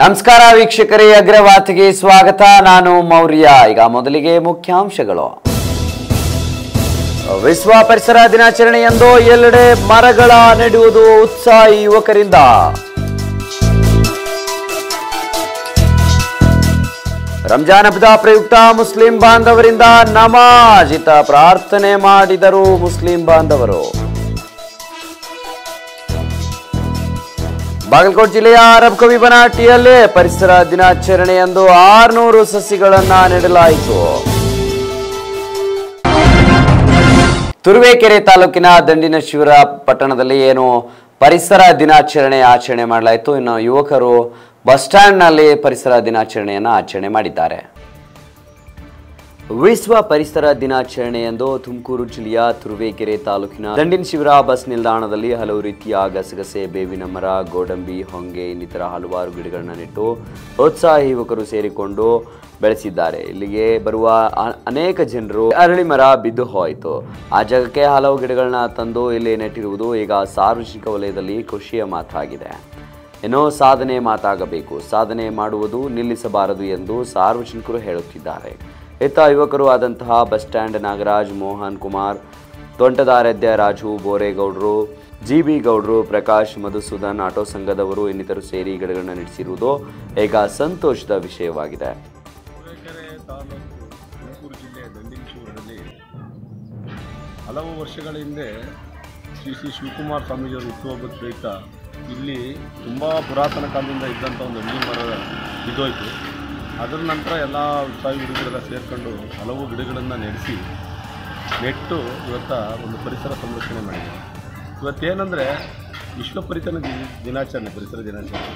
ನಮಸ್ಕಾರ ವೀಕ್ಷಕರೇ ಅಗ್ರವಾತಿಗೆ ಸ್ವಾಗತ ನಾನು ಮೌರ್ಯ ಈಗ ಮೊದಲಿಗೆ ಮುಖ್ಯಾಂಶಗಳು ವಿಶ್ವ ಪರಿಸರ ದಿನಾಚರಣೆಯಂದು ಎಲ್ಲೆಡೆ ಮರಗಳ ನೆಡುವುದು ಉತ್ಸಾಹಿ ಯುವಕರಿಂದ ರಂಜಾನ್ ಹಬ್ಬದ ಪ್ರಯುಕ್ತ ಮುಸ್ಲಿಂ ಬಾಂಧವರಿಂದ ನಮಾಜಿತ ಪ್ರಾರ್ಥನೆ ಮಾಡಿದರು ಮುಸ್ಲಿಂ ಬಾಂಧವರು ಬಾಗಲಕೋಟೆ ಜಿಲ್ಲೆಯ ಅರಬ್ ಕವಿ ಬನಾಟಿಯಲ್ಲಿ ಪರಿಸರ ದಿನಾಚರಣೆಯಂದು ಆರ್ನೂರು ಸಸಿಗಳನ್ನ ನೆಡಲಾಯಿತು ತುರುವೇಕೆರೆ ತಾಲೂಕಿನ ದಂಡಿನ ಶಿವರ ಪಟ್ಟಣದಲ್ಲಿ ಏನು ಪರಿಸರ ದಿನಾಚರಣೆ ಆಚರಣೆ ಮಾಡಲಾಯಿತು ಇನ್ನು ಯುವಕರು ಬಸ್ ಸ್ಟ್ಯಾಂಡ್ನಲ್ಲಿ ಪರಿಸರ ದಿನಾಚರಣೆಯನ್ನು ಆಚರಣೆ ಮಾಡಿದ್ದಾರೆ ವಿಶ್ವ ಪರಿಸರ ದಿನಾಚರಣೆಯಂದು ತುಮಕೂರು ಜಿಲ್ಲೆಯ ತುರುವೇಕೆರೆ ತಾಲೂಕಿನ ದಂಡಿನ ಶಿವರ ಬಸ್ ನಿಲ್ದಾಣದಲ್ಲಿ ಹಲವು ರೀತಿಯ ಗಸಗಸೆ ಬೇವಿನ ಮರ ಗೋಡಂಬಿ ಹೊಂಗೆ ಇನ್ನಿತರ ಹಲವಾರು ಗಿಡಗಳನ್ನ ನೆಟ್ಟು ಉತ್ಸಾಹಿ ಯುವಕರು ಸೇರಿಕೊಂಡು ಬೆಳೆಸಿದ್ದಾರೆ ಇಲ್ಲಿಗೆ ಬರುವ ಅ- ಅನೇಕ ಜನರು ಅರಳಿ ಮರ ಬಿದ್ದು ಹೋಯಿತು ಆ ಜಾಗಕ್ಕೆ ಹಲವು ಗಿಡಗಳನ್ನ ತಂದು ಇಲ್ಲಿ ನೆಟ್ಟಿರುವುದು ಈಗ ಸಾರ್ವಜನಿಕ ವಲಯದಲ್ಲಿ ಖುಷಿಯ ಮಾತಾಗಿದೆ ಏನೋ ಸಾಧನೆ ಮಾತಾಗಬೇಕು ಸಾಧನೆ ಮಾಡುವುದು ನಿಲ್ಲಿಸಬಾರದು ಎಂದು ಸಾರ್ವಜನಿಕರು ಹೇಳುತ್ತಿದ್ದಾರೆ ಇತ್ತ ಯುವಕರು ಆದಂತಹ ಬಸ್ ಸ್ಟ್ಯಾಂಡ್ ನಾಗರಾಜ್ ಮೋಹನ್ ಕುಮಾರ್ ತೋಂಟದಾರಧ್ಯ ರಾಜು ಬೋರೇಗೌಡರು ಜಿ ಬಿ ಗೌಡರು ಪ್ರಕಾಶ್ ಮಧುಸೂದನ್ ಆಟೋ ಸಂಘದವರು ಇನ್ನಿತರು ಸೇರಿ ಗಿಡಗಳನ್ನ ನಡೆಸಿರುವುದು ಈಗ ಸಂತೋಷದ ವಿಷಯವಾಗಿದೆ ತುರುವೇಕೆರೆ ತಾಲೂಕು ತುಮಕೂರು ಜಿಲ್ಲೆಯ ದಂಡಿನಶೂರಲ್ಲಿ ಹಲವು ವರ್ಷಗಳ ಹಿಂದೆ ಶ್ರೀ ಶ್ರೀ ಶಿವಕುಮಾರ ಸ್ವಾಮೀಜಿಯವರು ಹುಟ್ಟುಹಬ್ಬದ ಪ್ರಯುಕ್ತ ಇಲ್ಲಿ ತುಂಬ ಪುರಾತನ ಕಾಲದಿಂದ ಇದ್ದಂಥ ಒಂದು ಹಳ್ಳಿ ಮರ ಬಿದ್ದೋಯ್ತು ಅದರ ನಂತರ ಎಲ್ಲ ಉತ್ಸಾಹಿ ಹುಡುಗರೆಲ್ಲ ಸೇರಿಕೊಂಡು ಹಲವು ಗಿಡಗಳನ್ನು ನೆಡೆಸಿ ನೆಟ್ಟು ಇವತ್ತ ಒಂದು ಪರಿಸರ ಸಂರಕ್ಷಣೆ ಮಾಡಿದ್ದಾರೆ ಇವತ್ತೇನೆಂದರೆ ವಿಶ್ವ ಪರಿಸರ ದಿನ- ದಿನಾಚರಣೆ ಪರಿಸರ ದಿನಾಚರಣೆ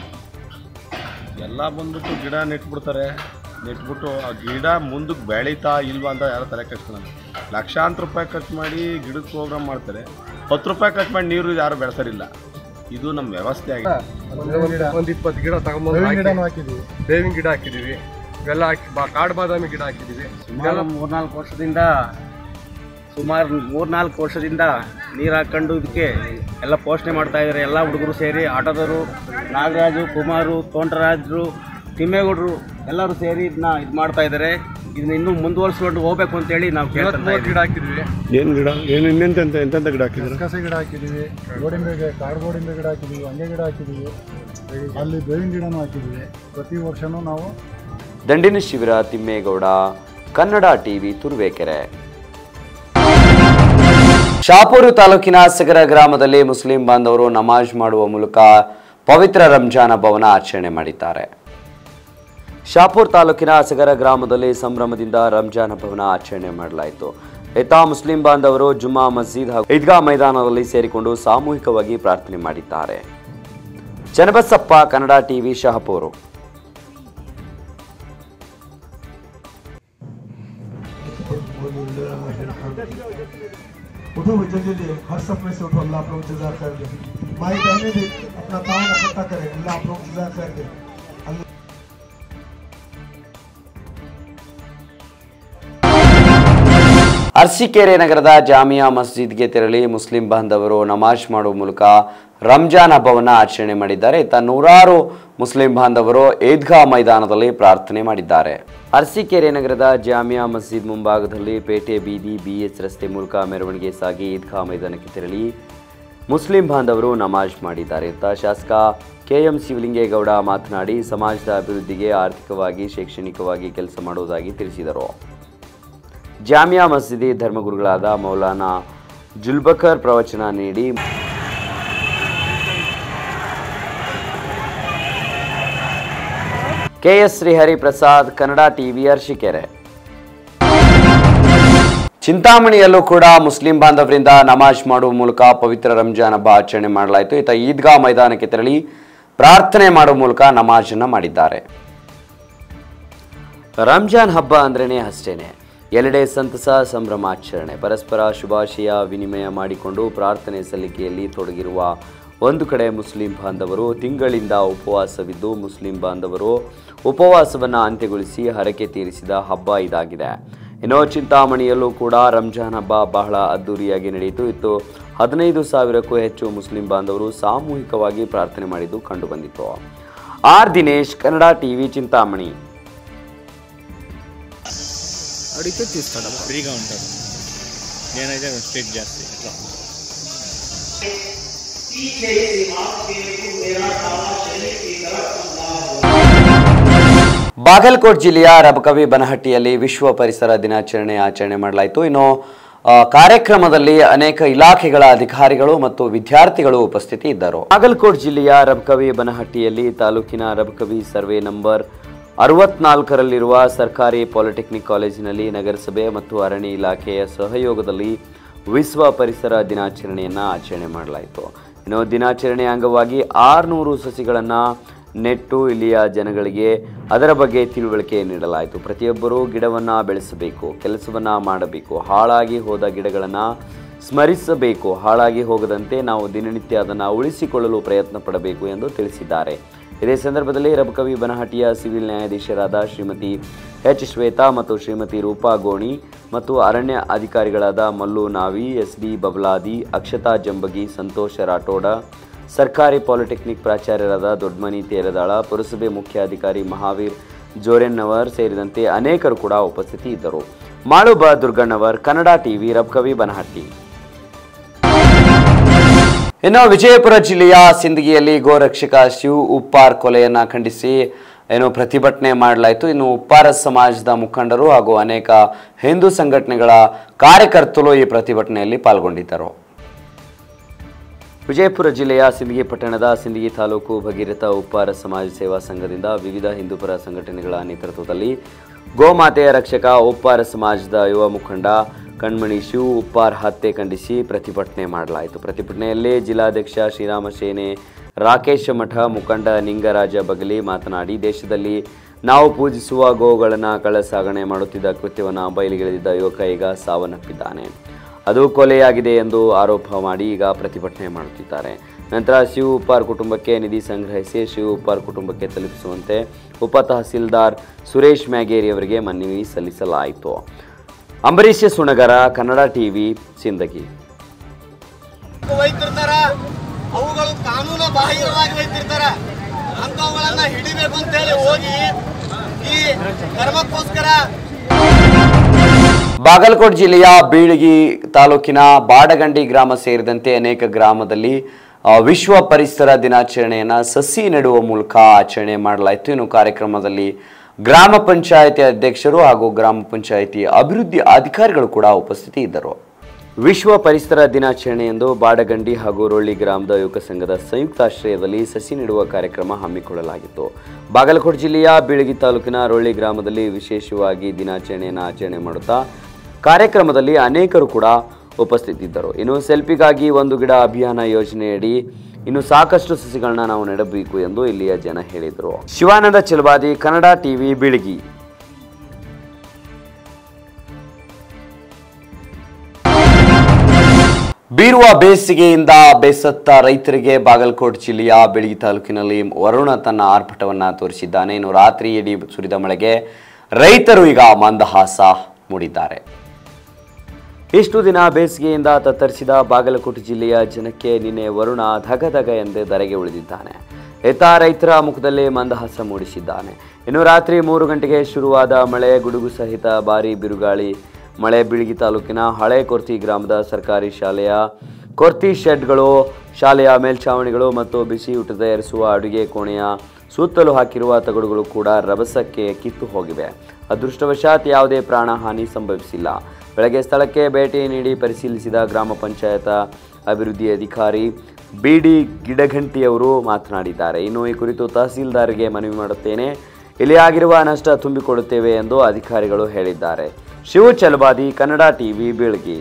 ಎಲ್ಲ ಬಂದ್ಬಿಟ್ಟು ಗಿಡ ನೆಟ್ಬಿಡ್ತಾರೆ ನೆಟ್ಬಿಟ್ಟು ಆ ಗಿಡ ಮುಂದಕ್ಕೆ ಬೆಳೀತಾ ಇಲ್ವಾ ಅಂತ ಯಾರು ತಲೆ ಕೆಡ್ಸ್ಕೊಳಲ್ಲ ಲಕ್ಷಾಂತರ ರೂಪಾಯಿ ಖರ್ಚು ಮಾಡಿ ಗಿಡಕ್ಕೆ ಪ್ರೋಗ್ರಾಮ್ ಮಾಡ್ತಾರೆ ಹತ್ತು ರೂಪಾಯಿ ಖರ್ಚು ಮಾಡಿ ನೀರು ಯಾರು ಬೆಳೆಸೋರಿಲ್ಲ ಇದು ನಮ್ಮ ವ್ಯವಸ್ಥೆ ಆಗಿದೆ ಒಂದು ಇಪ್ಪತ್ತು ಗಿಡ ತಗೊಂಬಂದು ಗಿಡನೂ ಹಾಕಿದೀವಿ ಬೇವಿನ ಗಿಡ ಹಾಕಿದೀವಿ ಇವೆಲ್ಲ ಹಾಕಿ ಬಾ ಕಾಡು ಬಾದಾಮಿ ಗಿಡ ಹಾಕಿದೀವಿ ಸುಮಾರು ಮೂರ್ನಾಲ್ಕು ವರ್ಷದಿಂದ ಸುಮಾರು ಮೂರ್ನಾಲ್ಕು ವರ್ಷದಿಂದ ನೀರು ಹಾಕ್ಕೊಂಡು ಇದಕ್ಕೆ ಎಲ್ಲ ಪೋಷಣೆ ಮಾಡ್ತಾ ಇದ್ದಾರೆ ಎಲ್ಲ ಹುಡುಗರು ಸೇರಿ ಆಟೋದವರು ನಾಗರಾಜು ಕುಮಾರು ತೋಂಟರಾಜರು ತಿಮ್ಮೇಗೌಡರು ಎಲ್ಲರೂ ಸೇರಿ ಇದನ್ನ ಇದು ಮಾಡ್ತಾ ಇದ್ದಾರೆ ಇದನ್ನ ಇನ್ನೂ ಮುಂದುವರಿಸ್ಕೊಂಡು ಹೋಗ್ಬೇಕು ಅಂತೇಳಿ ನಾವು ಕೇಳ್ತಾ ಮೂವತ್ತು ಗಿಡ ಹಾಕಿದೀವಿ ಏನು ಗಿಡ ಏನು ಇನ್ನೆಂತೆಂತ ಎಂತೆಂಥ ಗಿಡ ಹಾಕಿದ್ರು ಕಸೆ ಗಿಡ ಹಾಕಿದ್ದೀವಿ ಗೋಡಿಂಬೆ ಕಾಡು ಗೋಡಿಂಬೆ ಗಿಡ ಹಾಕಿದ್ದೀವಿ ಹಂಗೆ ಗಿಡ ಹಾಕಿದ್ದೀವಿ ಅಲ್ಲಿ ಬೇವಿನ ಗಿಡನೂ ಹಾಕಿದ್ದೀವಿ ಪ್ರತಿ ವರ್ಷನೂ ನಾವು ದಂಡಿನ ಶಿಬಿರ ತಿಮ್ಮೇಗೌಡ ಕನ್ನಡ ಟಿವಿ ತುರುವೇಕೆರೆ ಶಾಪೂರು ತಾಲೂಕಿನ ಸಗರ ಗ್ರಾಮದಲ್ಲಿ ಮುಸ್ಲಿಂ ಬಾಂಧವರು ನಮಾಜ್ ಮಾಡುವ ಮೂಲಕ ಪವಿತ್ರ ರಂಜಾನ್ ಹಬ್ಬವನ್ನು ಆಚರಣೆ ಮಾಡಿದ್ದಾರೆ ಶಾಪೂರ್ ತಾಲೂಕಿನ ಸಗರ ಗ್ರಾಮದಲ್ಲಿ ಸಂಭ್ರಮದಿಂದ ರಂಜಾನ್ ಹಬ್ಬವನ್ನು ಆಚರಣೆ ಮಾಡಲಾಯಿತು ಇತ್ತ ಮುಸ್ಲಿಂ ಬಾಂಧವರು ಜುಮ್ಮಾ ಮಸ್ಜಿದ್ ಹಾಗೂ ಈದ್ಗಾ ಮೈದಾನದಲ್ಲಿ ಸೇರಿಕೊಂಡು ಸಾಮೂಹಿಕವಾಗಿ ಪ್ರಾರ್ಥನೆ ಮಾಡಿದ್ದಾರೆ ಚನ್ನಬಸಪ್ಪ ಕನ್ನಡ ಟಿವಿ ಶಹಪೂರು उठो भाई जल्दी जल्दी हर सपने से उठो अल्लाह आप लोग जजा कर दे माई बहने भी अपना तान इकट्ठा करें अल्लाह आप लोग जजा कर दे अल्लाह ಅರ್ಸಿಕೆರೆ ನಗರದ ಜಾಮಿಯಾ ಮಸ್ಜಿದ್ಗೆ ತೆರಳಿ ಮುಸ್ಲಿಂ ಬಾಂಧವರು ನಮಾಜ್ ಮಾಡುವ ಮೂಲಕ ರಂಜಾನ್ ಹಬ್ಬವನ್ನು ಆಚರಣೆ ಮಾಡಿದ್ದಾರೆ ಇತ್ತ ನೂರಾರು ಮುಸ್ಲಿಂ ಬಾಂಧವರು ಈದ್ಗಾ ಮೈದಾನದಲ್ಲಿ ಪ್ರಾರ್ಥನೆ ಮಾಡಿದ್ದಾರೆ ಅರ್ಸಿಕೆರೆ ನಗರದ ಜಾಮಿಯಾ ಮಸ್ಜಿದ್ ಮುಂಭಾಗದಲ್ಲಿ ಪೇಟೆ ಬೀದಿ ಬಿಎಸ್ ರಸ್ತೆ ಮೂಲಕ ಮೆರವಣಿಗೆ ಸಾಗಿ ಈದ್ಗಾ ಮೈದಾನಕ್ಕೆ ತೆರಳಿ ಮುಸ್ಲಿಂ ಬಾಂಧವರು ನಮಾಜ್ ಮಾಡಿದ್ದಾರೆ ಇತ್ತ ಶಾಸಕ ಕೆಎಂ ಶಿವಲಿಂಗೇಗೌಡ ಮಾತನಾಡಿ ಸಮಾಜದ ಅಭಿವೃದ್ಧಿಗೆ ಆರ್ಥಿಕವಾಗಿ ಶೈಕ್ಷಣಿಕವಾಗಿ ಕೆಲಸ ಮಾಡುವುದಾಗಿ ತಿಳಿಸಿದರು ಜಾಮಿಯಾ ಮಸೀದಿ ಧರ್ಮಗುರುಗಳಾದ ಮೌಲಾನಾ ಜುಲ್ಬಕರ್ ಪ್ರವಚನ ನೀಡಿ ಕೆಎಸ್ ಶ್ರೀಹರಿ ಪ್ರಸಾದ್ ಕನ್ನಡ ಟಿವಿ ಅರ್ಶಿಕೆರೆ ಚಿಂತಾಮಣಿಯಲ್ಲೂ ಕೂಡ ಮುಸ್ಲಿಂ ಬಾಂಧವರಿಂದ ನಮಾಜ್ ಮಾಡುವ ಮೂಲಕ ಪವಿತ್ರ ರಂಜಾನ್ ಹಬ್ಬ ಆಚರಣೆ ಮಾಡಲಾಯಿತು ಇತ್ತ ಈದ್ಗಾ ಮೈದಾನಕ್ಕೆ ತೆರಳಿ ಪ್ರಾರ್ಥನೆ ಮಾಡುವ ಮೂಲಕ ನಮಾಜನ್ನು ಮಾಡಿದ್ದಾರೆ ರಂಜಾನ್ ಹಬ್ಬ ಅಂದ್ರೇ ಅಷ್ಟೇನೆ ಎಲ್ಲೆಡೆ ಸಂತಸ ಸಂಭ್ರಮಾಚರಣೆ ಪರಸ್ಪರ ಶುಭಾಶಯ ವಿನಿಮಯ ಮಾಡಿಕೊಂಡು ಪ್ರಾರ್ಥನೆ ಸಲ್ಲಿಕೆಯಲ್ಲಿ ತೊಡಗಿರುವ ಒಂದು ಕಡೆ ಮುಸ್ಲಿಂ ಬಾಂಧವರು ತಿಂಗಳಿಂದ ಉಪವಾಸವಿದ್ದು ಮುಸ್ಲಿಂ ಬಾಂಧವರು ಉಪವಾಸವನ್ನು ಅಂತ್ಯಗೊಳಿಸಿ ಹರಕೆ ತೀರಿಸಿದ ಹಬ್ಬ ಇದಾಗಿದೆ ಇನ್ನು ಚಿಂತಾಮಣಿಯಲ್ಲೂ ಕೂಡ ರಂಜಾನ್ ಹಬ್ಬ ಬಹಳ ಅದ್ದೂರಿಯಾಗಿ ನಡೆಯಿತು ಇತ್ತು ಹದಿನೈದು ಸಾವಿರಕ್ಕೂ ಹೆಚ್ಚು ಮುಸ್ಲಿಂ ಬಾಂಧವರು ಸಾಮೂಹಿಕವಾಗಿ ಪ್ರಾರ್ಥನೆ ಮಾಡಿದ್ದು ಕಂಡುಬಂದಿತು ಆರ್ ದಿನೇಶ್ ಕನ್ನಡ ಟಿವಿ ಚಿಂತಾಮಣಿ ఫ్రీగా ఉంటాడు నేనైతే స్ట్రీట్ జాస్తి అట్లా ಬಾಗಲಕೋಟ್ ಜಿಲ್ಲೆಯ ರಬಕವಿ ಬನಹಟ್ಟಿಯಲ್ಲಿ ವಿಶ್ವ ಪರಿಸರ ದಿನಾಚರಣೆ ಆಚರಣೆ ಮಾಡಲಾಯಿತು ಇನ್ನು ಆ, ಕಾರ್ಯಕ್ರಮದಲ್ಲಿ ಅನೇಕ ಇಲಾಖೆಗಳ ಅಧಿಕಾರಿಗಳು ಮತ್ತು ವಿದ್ಯಾರ್ಥಿಗಳು ಉಪಸ್ಥಿತಿ ಇದ್ದರು ಬಾಗಲಕೋಟ್ ಜಿಲ್ಲೆಯ ರಬಕವಿ ಬನಹಟ್ಟಿಯಲ್ಲಿ ತಾಲೂಕಿನ ರಬಕವಿ ಸರ್ವೆ ನಂಬರ್ ಅರವತ್ನಾಲ್ಕರಲ್ಲಿರುವ ಸರ್ಕಾರಿ ಪಾಲಿಟೆಕ್ನಿಕ್ ಕಾಲೇಜಿನಲ್ಲಿ ನಗರಸಭೆ ಮತ್ತು ಅರಣ್ಯ ಇಲಾಖೆಯ ಸಹಯೋಗದಲ್ಲಿ ವಿಶ್ವ ಪರಿಸರ ದಿನಾಚರಣೆಯನ್ನು ಆಚರಣೆ ಮಾಡಲಾಯಿತು ಇನ್ನು ದಿನಾಚರಣೆಯ ಅಂಗವಾಗಿ ಆರುನೂರು ಸಸಿಗಳನ್ನು ನೆಟ್ಟು ಇಲ್ಲಿಯ ಜನಗಳಿಗೆ ಅದರ ಬಗ್ಗೆ ತಿಳುವಳಿಕೆ ನೀಡಲಾಯಿತು ಪ್ರತಿಯೊಬ್ಬರೂ ಗಿಡವನ್ನು ಬೆಳೆಸಬೇಕು ಕೆಲಸವನ್ನು ಮಾಡಬೇಕು ಹಾಳಾಗಿ ಹೋದ ಗಿಡಗಳನ್ನು ಸ್ಮರಿಸಬೇಕು ಹಾಳಾಗಿ ಹೋಗದಂತೆ ನಾವು ದಿನನಿತ್ಯ ಅದನ್ನು ಉಳಿಸಿಕೊಳ್ಳಲು ಪ್ರಯತ್ನ ಪಡಬೇಕು ಎಂದು ತಿಳಿಸಿದ್ದಾರೆ ಇದೇ ಸಂದರ್ಭದಲ್ಲಿ ರಬಕವಿ ಬನಹಟ್ಟಿಯ ಸಿವಿಲ್ ನ್ಯಾಯಾಧೀಶರಾದ ಶ್ರೀಮತಿ ಎಚ್ ಶ್ವೇತಾ ಮತ್ತು ಶ್ರೀಮತಿ ರೂಪಾ ಗೋಣಿ ಮತ್ತು ಅರಣ್ಯ ಅಧಿಕಾರಿಗಳಾದ ಮಲ್ಲು ನಾವಿ ಎಸ್ ಡಿ ಬಬಲಾದಿ ಅಕ್ಷತಾ ಜಂಬಗಿ ಸಂತೋಷ ರಾಠೋಡ ಸರ್ಕಾರಿ ಪಾಲಿಟೆಕ್ನಿಕ್ ಪ್ರಾಚಾರ್ಯರಾದ ದೊಡ್ಡಮನಿ ತೇರದಾಳ ಪುರಸಭೆ ಮುಖ್ಯಾಧಿಕಾರಿ ಮಹಾವೀರ್ ಜೋರೆನ್ನವರ್ ಸೇರಿದಂತೆ ಅನೇಕರು ಕೂಡ ಉಪಸ್ಥಿತಿ ಇದ್ದರು ಮಾಳುಬ ದುರ್ಗಣ್ಣವರ್ ಕನ್ನಡ ಟಿವಿ ರಬ್ಕವಿ ಬನಹಟ್ಟಿ ಇನ್ನು ವಿಜಯಪುರ ಜಿಲ್ಲೆಯ ಸಿಂದಗಿಯಲ್ಲಿ ಗೋರಕ್ಷಕ ಶಿವ್ ಉಪ್ಪಾರ್ ಕೊಲೆಯನ್ನ ಖಂಡಿಸಿ ಏನು ಪ್ರತಿಭಟನೆ ಮಾಡಲಾಯಿತು ಇನ್ನು ಉಪ್ಪಾರ ಸಮಾಜದ ಮುಖಂಡರು ಹಾಗೂ ಅನೇಕ ಹಿಂದೂ ಸಂಘಟನೆಗಳ ಕಾರ್ಯಕರ್ತರು ಈ ಪ್ರತಿಭಟನೆಯಲ್ಲಿ ಪಾಲ್ಗೊಂಡಿದ್ದರು ವಿಜಯಪುರ ಜಿಲ್ಲೆಯ ಸಿಂದಗಿ ಪಟ್ಟಣದ ಸಿಂದಗಿ ತಾಲೂಕು ಭಗೀರಥ ಉಪ್ಪಾರ ಸಮಾಜ ಸೇವಾ ಸಂಘದಿಂದ ವಿವಿಧ ಹಿಂದೂಪರ ಸಂಘಟನೆಗಳ ನೇತೃತ್ವದಲ್ಲಿ ಗೋಮಾತೆಯ ರಕ್ಷಕ ಉಪ್ಪಾರ ಸಮಾಜದ ಯುವ ಮುಖಂಡ ಕಣ್ಮಣಿ ಶಿವ್ ಉಪ್ಪಾರ್ ಹತ್ಯೆ ಖಂಡಿಸಿ ಪ್ರತಿಭಟನೆ ಮಾಡಲಾಯಿತು ಪ್ರತಿಭಟನೆಯಲ್ಲಿ ಜಿಲ್ಲಾಧ್ಯಕ್ಷ ಶ್ರೀರಾಮ ಸೇನೆ ರಾಕೇಶ ಮಠ ಮುಖಂಡ ನಿಂಗರಾಜ ಬಗಲಿ ಮಾತನಾಡಿ ದೇಶದಲ್ಲಿ ನಾವು ಪೂಜಿಸುವ ಗೋವುಗಳನ್ನು ಕಳ್ಳಸಾಗಣೆ ಮಾಡುತ್ತಿದ್ದ ಕೃತ್ಯವನ್ನು ಬಯಲಿಗೆಳೆದಿದ್ದ ಯುವಕ ಈಗ ಸಾವನ್ನಪ್ಪಿದ್ದಾನೆ ಅದು ಕೊಲೆಯಾಗಿದೆ ಎಂದು ಆರೋಪ ಮಾಡಿ ಈಗ ಪ್ರತಿಭಟನೆ ಮಾಡುತ್ತಿದ್ದಾರೆ ನಂತರ ಶಿವ್ ಉಪ್ಪಾರ್ ಕುಟುಂಬಕ್ಕೆ ನಿಧಿ ಸಂಗ್ರಹಿಸಿ ಶಿವ್ ಉಪ್ಪಾರ್ ಕುಟುಂಬಕ್ಕೆ ತಲುಪಿಸುವಂತೆ ಉಪ ತಹಸೀಲ್ದಾರ್ ಸುರೇಶ್ ಮ್ಯಾಗೇರಿ ಅವರಿಗೆ ಮನವಿ ಸಲ್ಲಿಸಲಾಯಿತು ಅಂಬರೀಷ್ ಸುಣಗರ ಕನ್ನಡ ಟಿವಿ ಸಿಂದಗಿ ಒಯ್ತಿರ್ತಾರ ಅವುಗಳು ಕಾನೂನು ಬಾಹಿರವಾಗಿ ಒಯ್ತಿರ್ತಾರ ಅಂತವುಗಳನ್ನ ಹಿಡಿಬೇಕು ಅಂತ ಹೇಳಿ ಹೋಗಿ ಈ ಕರ್ಮಕ್ಕೋಸ್ಕರ ಬಾಗಲಕೋಟ್ ಜಿಲ್ಲೆಯ ಬೀಳಗಿ ತಾಲೂಕಿನ ಬಾಡಗಂಡಿ ಗ್ರಾಮ ಸೇರಿದಂತೆ ಅನೇಕ ಗ್ರಾಮದಲ್ಲಿ ಆ, ವಿಶ್ವ ಪರಿಸರ ದಿನಾಚರಣೆಯನ್ನು ಸಸಿ ನೆಡುವ ಮೂಲಕ ಆಚರಣೆ ಮಾಡಲಾಯಿತು ಇನ್ನು ಕಾರ್ಯಕ್ರಮದಲ್ಲಿ ಗ್ರಾಮ ಪಂಚಾಯಿತಿ ಅಧ್ಯಕ್ಷರು ಹಾಗೂ ಗ್ರಾಮ ಪಂಚಾಯಿತಿ ಅಭಿವೃದ್ಧಿ ಅಧಿಕಾರಿಗಳು ಕೂಡ ಉಪಸ್ಥಿತಿ ಇದ್ದರು ವಿಶ್ವ ಪರಿಸರ ದಿನಾಚರಣೆಯಂದು ಬಾಡಗಂಡಿ ಹಾಗೂ ರೋಳ್ಳಿ ಗ್ರಾಮದ ಯುವಕ ಸಂಘದ ಸಂಯುಕ್ತಾಶ್ರಯದಲ್ಲಿ ಸಸಿ ನೆಡುವ ಕಾರ್ಯಕ್ರಮ ಹಮ್ಮಿಕೊಳ್ಳಲಾಗಿತ್ತು ಬಾಗಲಕೋಟೆ ಜಿಲ್ಲೆಯ ಬೀಳಗಿ ತಾಲೂಕಿನ ರೋಳ್ಳಿ ಗ್ರಾಮದಲ್ಲಿ ವಿಶೇಷವಾಗಿ ದಿನಾಚರಣೆಯನ್ನು ಆಚರಣೆ ಮಾಡುತ್ತಾ ಕಾರ್ಯಕ್ರಮದಲ್ಲಿ ಅನೇಕರು ಕೂಡ ಉಪಸ್ಥಿತಿದ್ದರು ಇನ್ನು ಸೆಲ್ಫಿಗಾಗಿ ಒಂದು ಗಿಡ ಅಭಿಯಾನ ಯೋಜನೆಯಡಿ ಇನ್ನು ಸಾಕಷ್ಟು ಸಸಿಗಳನ್ನ ನಾವು ನೆಡಬೇಕು ಎಂದು ಇಲ್ಲಿಯ ಜನ ಹೇಳಿದರು ಶಿವಾನಂದ ಚೆಲುವಾದಿ ಕನ್ನಡ ಟಿವಿ ಬೀಳಗಿ ಬೀರುವ ಬೇಸಿಗೆಯಿಂದ ಬೇಸತ್ತ ರೈತರಿಗೆ ಬಾಗಲಕೋಟ್ ಜಿಲ್ಲೆಯ ಬೆಳಗಿ ತಾಲೂಕಿನಲ್ಲಿ ವರುಣ ತನ್ನ ಆರ್ಭಟವನ್ನ ತೋರಿಸಿದ್ದಾನೆ ಇನ್ನು ರಾತ್ರಿ ಇಡೀ ಸುರಿದ ಮಳೆಗೆ ರೈತರು ಈಗ ಮಂದಹಾಸ ಮೂಡಿದ್ದಾರೆ ಇಷ್ಟು ದಿನ ಬೇಸಿಗೆಯಿಂದ ತತ್ತರಿಸಿದ ಬಾಗಲಕೋಟೆ ಜಿಲ್ಲೆಯ ಜನಕ್ಕೆ ನಿನ್ನೆ ವರುಣ ಧಗಧಗ ಎಂದೇ ಧರೆಗೆ ಉಳಿದಿದ್ದಾನೆ ಎತ್ತ ರೈತರ ಮುಖದಲ್ಲಿ ಮಂದಹಾಸ ಮೂಡಿಸಿದ್ದಾನೆ ಇನ್ನು ರಾತ್ರಿ ಮೂರು ಗಂಟೆಗೆ ಶುರುವಾದ ಮಳೆ ಗುಡುಗು ಸಹಿತ ಭಾರೀ ಬಿರುಗಾಳಿ ಮಳೆ ಬೀಳಗಿ ತಾಲೂಕಿನ ಹಳೆ ಕೊರ್ತಿ ಗ್ರಾಮದ ಸರ್ಕಾರಿ ಶಾಲೆಯ ಕೊರ್ತಿ ಶೆಡ್ಗಳು ಶಾಲೆಯ ಮೇಲ್ಛಾವಣಿಗಳು ಮತ್ತು ಬಿಸಿ ಊಟ ತಯಾರಿಸುವ ಅಡುಗೆ ಕೋಣೆಯ ಸುತ್ತಲೂ ಹಾಕಿರುವ ತಗಡುಗಳು ಕೂಡ ರಭಸಕ್ಕೆ ಕಿತ್ತು ಹೋಗಿವೆ ಅದೃಷ್ಟವಶಾತ್ ಯಾವುದೇ ಪ್ರಾಣ ಹಾನಿ ಸಂಭವಿಸಿಲ್ಲ ಬೆಳಗ್ಗೆ ಸ್ಥಳಕ್ಕೆ ಭೇಟಿ ನೀಡಿ ಪರಿಶೀಲಿಸಿದ ಗ್ರಾಮ ಪಂಚಾಯತ ಅಭಿವೃದ್ಧಿ ಅಧಿಕಾರಿ ಬಿ ಡಿ ಗಿಡಘಂಟಿಯವರು ಮಾತನಾಡಿದ್ದಾರೆ ಇನ್ನು ಈ ಕುರಿತು ತಹಸೀಲ್ದಾರ್ಗೆ ಮನವಿ ಮಾಡುತ್ತೇನೆ ಇಲ್ಲಿ ಆಗಿರುವ ನಷ್ಟ ತುಂಬಿಕೊಡುತ್ತೇವೆ ಎಂದು ಅಧಿಕಾರಿಗಳು ಹೇಳಿದ್ದಾರೆ ಶಿವ ಚಲಬಾದಿ ಕನ್ನಡ ಟಿವಿ ಬೀಳ್ಗಿ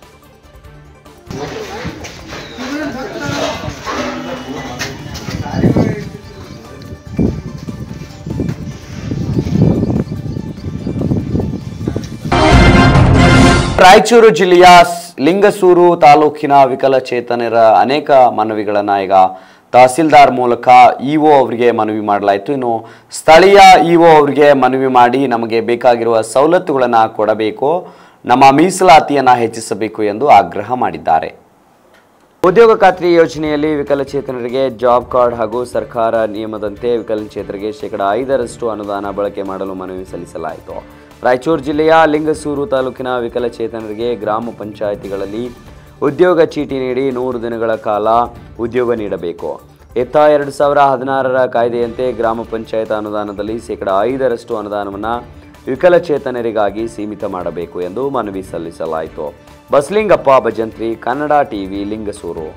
ರಾಯಚೂರು ಜಿಲ್ಲೆಯ ಸ್- ಲಿಂಗಸೂರು ತಾಲೂಕಿನ ವಿಕಲಚೇತನರ ಅನೇಕ ಮನವಿಗಳನ್ನು ಈಗ ತಹಸೀಲ್ದಾರ್ ಮೂಲಕ ಇಒ ಅವರಿಗೆ ಮನವಿ ಮಾಡಲಾಯಿತು ಇನ್ನು ಸ್ಥಳೀಯ ಇಒ ಅವರಿಗೆ ಮನವಿ ಮಾಡಿ ನಮಗೆ ಬೇಕಾಗಿರುವ ಸವಲತ್ತುಗಳನ್ನು ಕೊಡಬೇಕು ನಮ್ಮ ಮೀಸಲಾತಿಯನ್ನು ಹೆಚ್ಚಿಸಬೇಕು ಎಂದು ಆಗ್ರಹ ಮಾಡಿದ್ದಾರೆ ಉದ್ಯೋಗ ಖಾತ್ರಿ ಯೋಜನೆಯಲ್ಲಿ ವಿಕಲಚೇತನರಿಗೆ ಜಾಬ್ ಕಾರ್ಡ್ ಹಾಗೂ ಸರ್ಕಾರ ನಿಯಮದಂತೆ ವಿಕಲಚೇತನರಿಗೆ ಶೇಕಡ ಐದರಷ್ಟು ಅನುದಾನ ಬಳಕೆ ಮಾಡಲು ಮನವಿ ಸಲ್ಲಿಸಲಾಯಿತು ರಾಯಚೂರು ಜಿಲ್ಲೆಯ ಲಿಂಗಸೂರು ತಾಲೂಕಿನ ವಿಕಲಚೇತನರಿಗೆ ಗ್ರಾಮ ಪಂಚಾಯಿತಿಗಳಲ್ಲಿ ಉದ್ಯೋಗ ಚೀಟಿ ನೀಡಿ ನೂರು ದಿನಗಳ ಕಾಲ ಉದ್ಯೋಗ ನೀಡಬೇಕು ಎತ್ತ ಎರಡು ಸಾವಿರ ಹದಿನಾರರ ಕಾಯ್ದೆಯಂತೆ ಗ್ರಾಮ ಪಂಚಾಯತ್ ಅನುದಾನದಲ್ಲಿ ಶೇಕಡ ಐದರಷ್ಟು ಅನುದಾನವನ್ನು ವಿಕಲಚೇತನರಿಗಾಗಿ ಸೀಮಿತ ಮಾಡಬೇಕು ಎಂದು ಮನವಿ ಸಲ್ಲಿಸಲಾಯಿತು ಬಸಲಿಂಗಪ್ಪ ಭಜಂತ್ರಿ ಕನ್ನಡ ಟಿವಿ ಲಿಂಗಸೂರು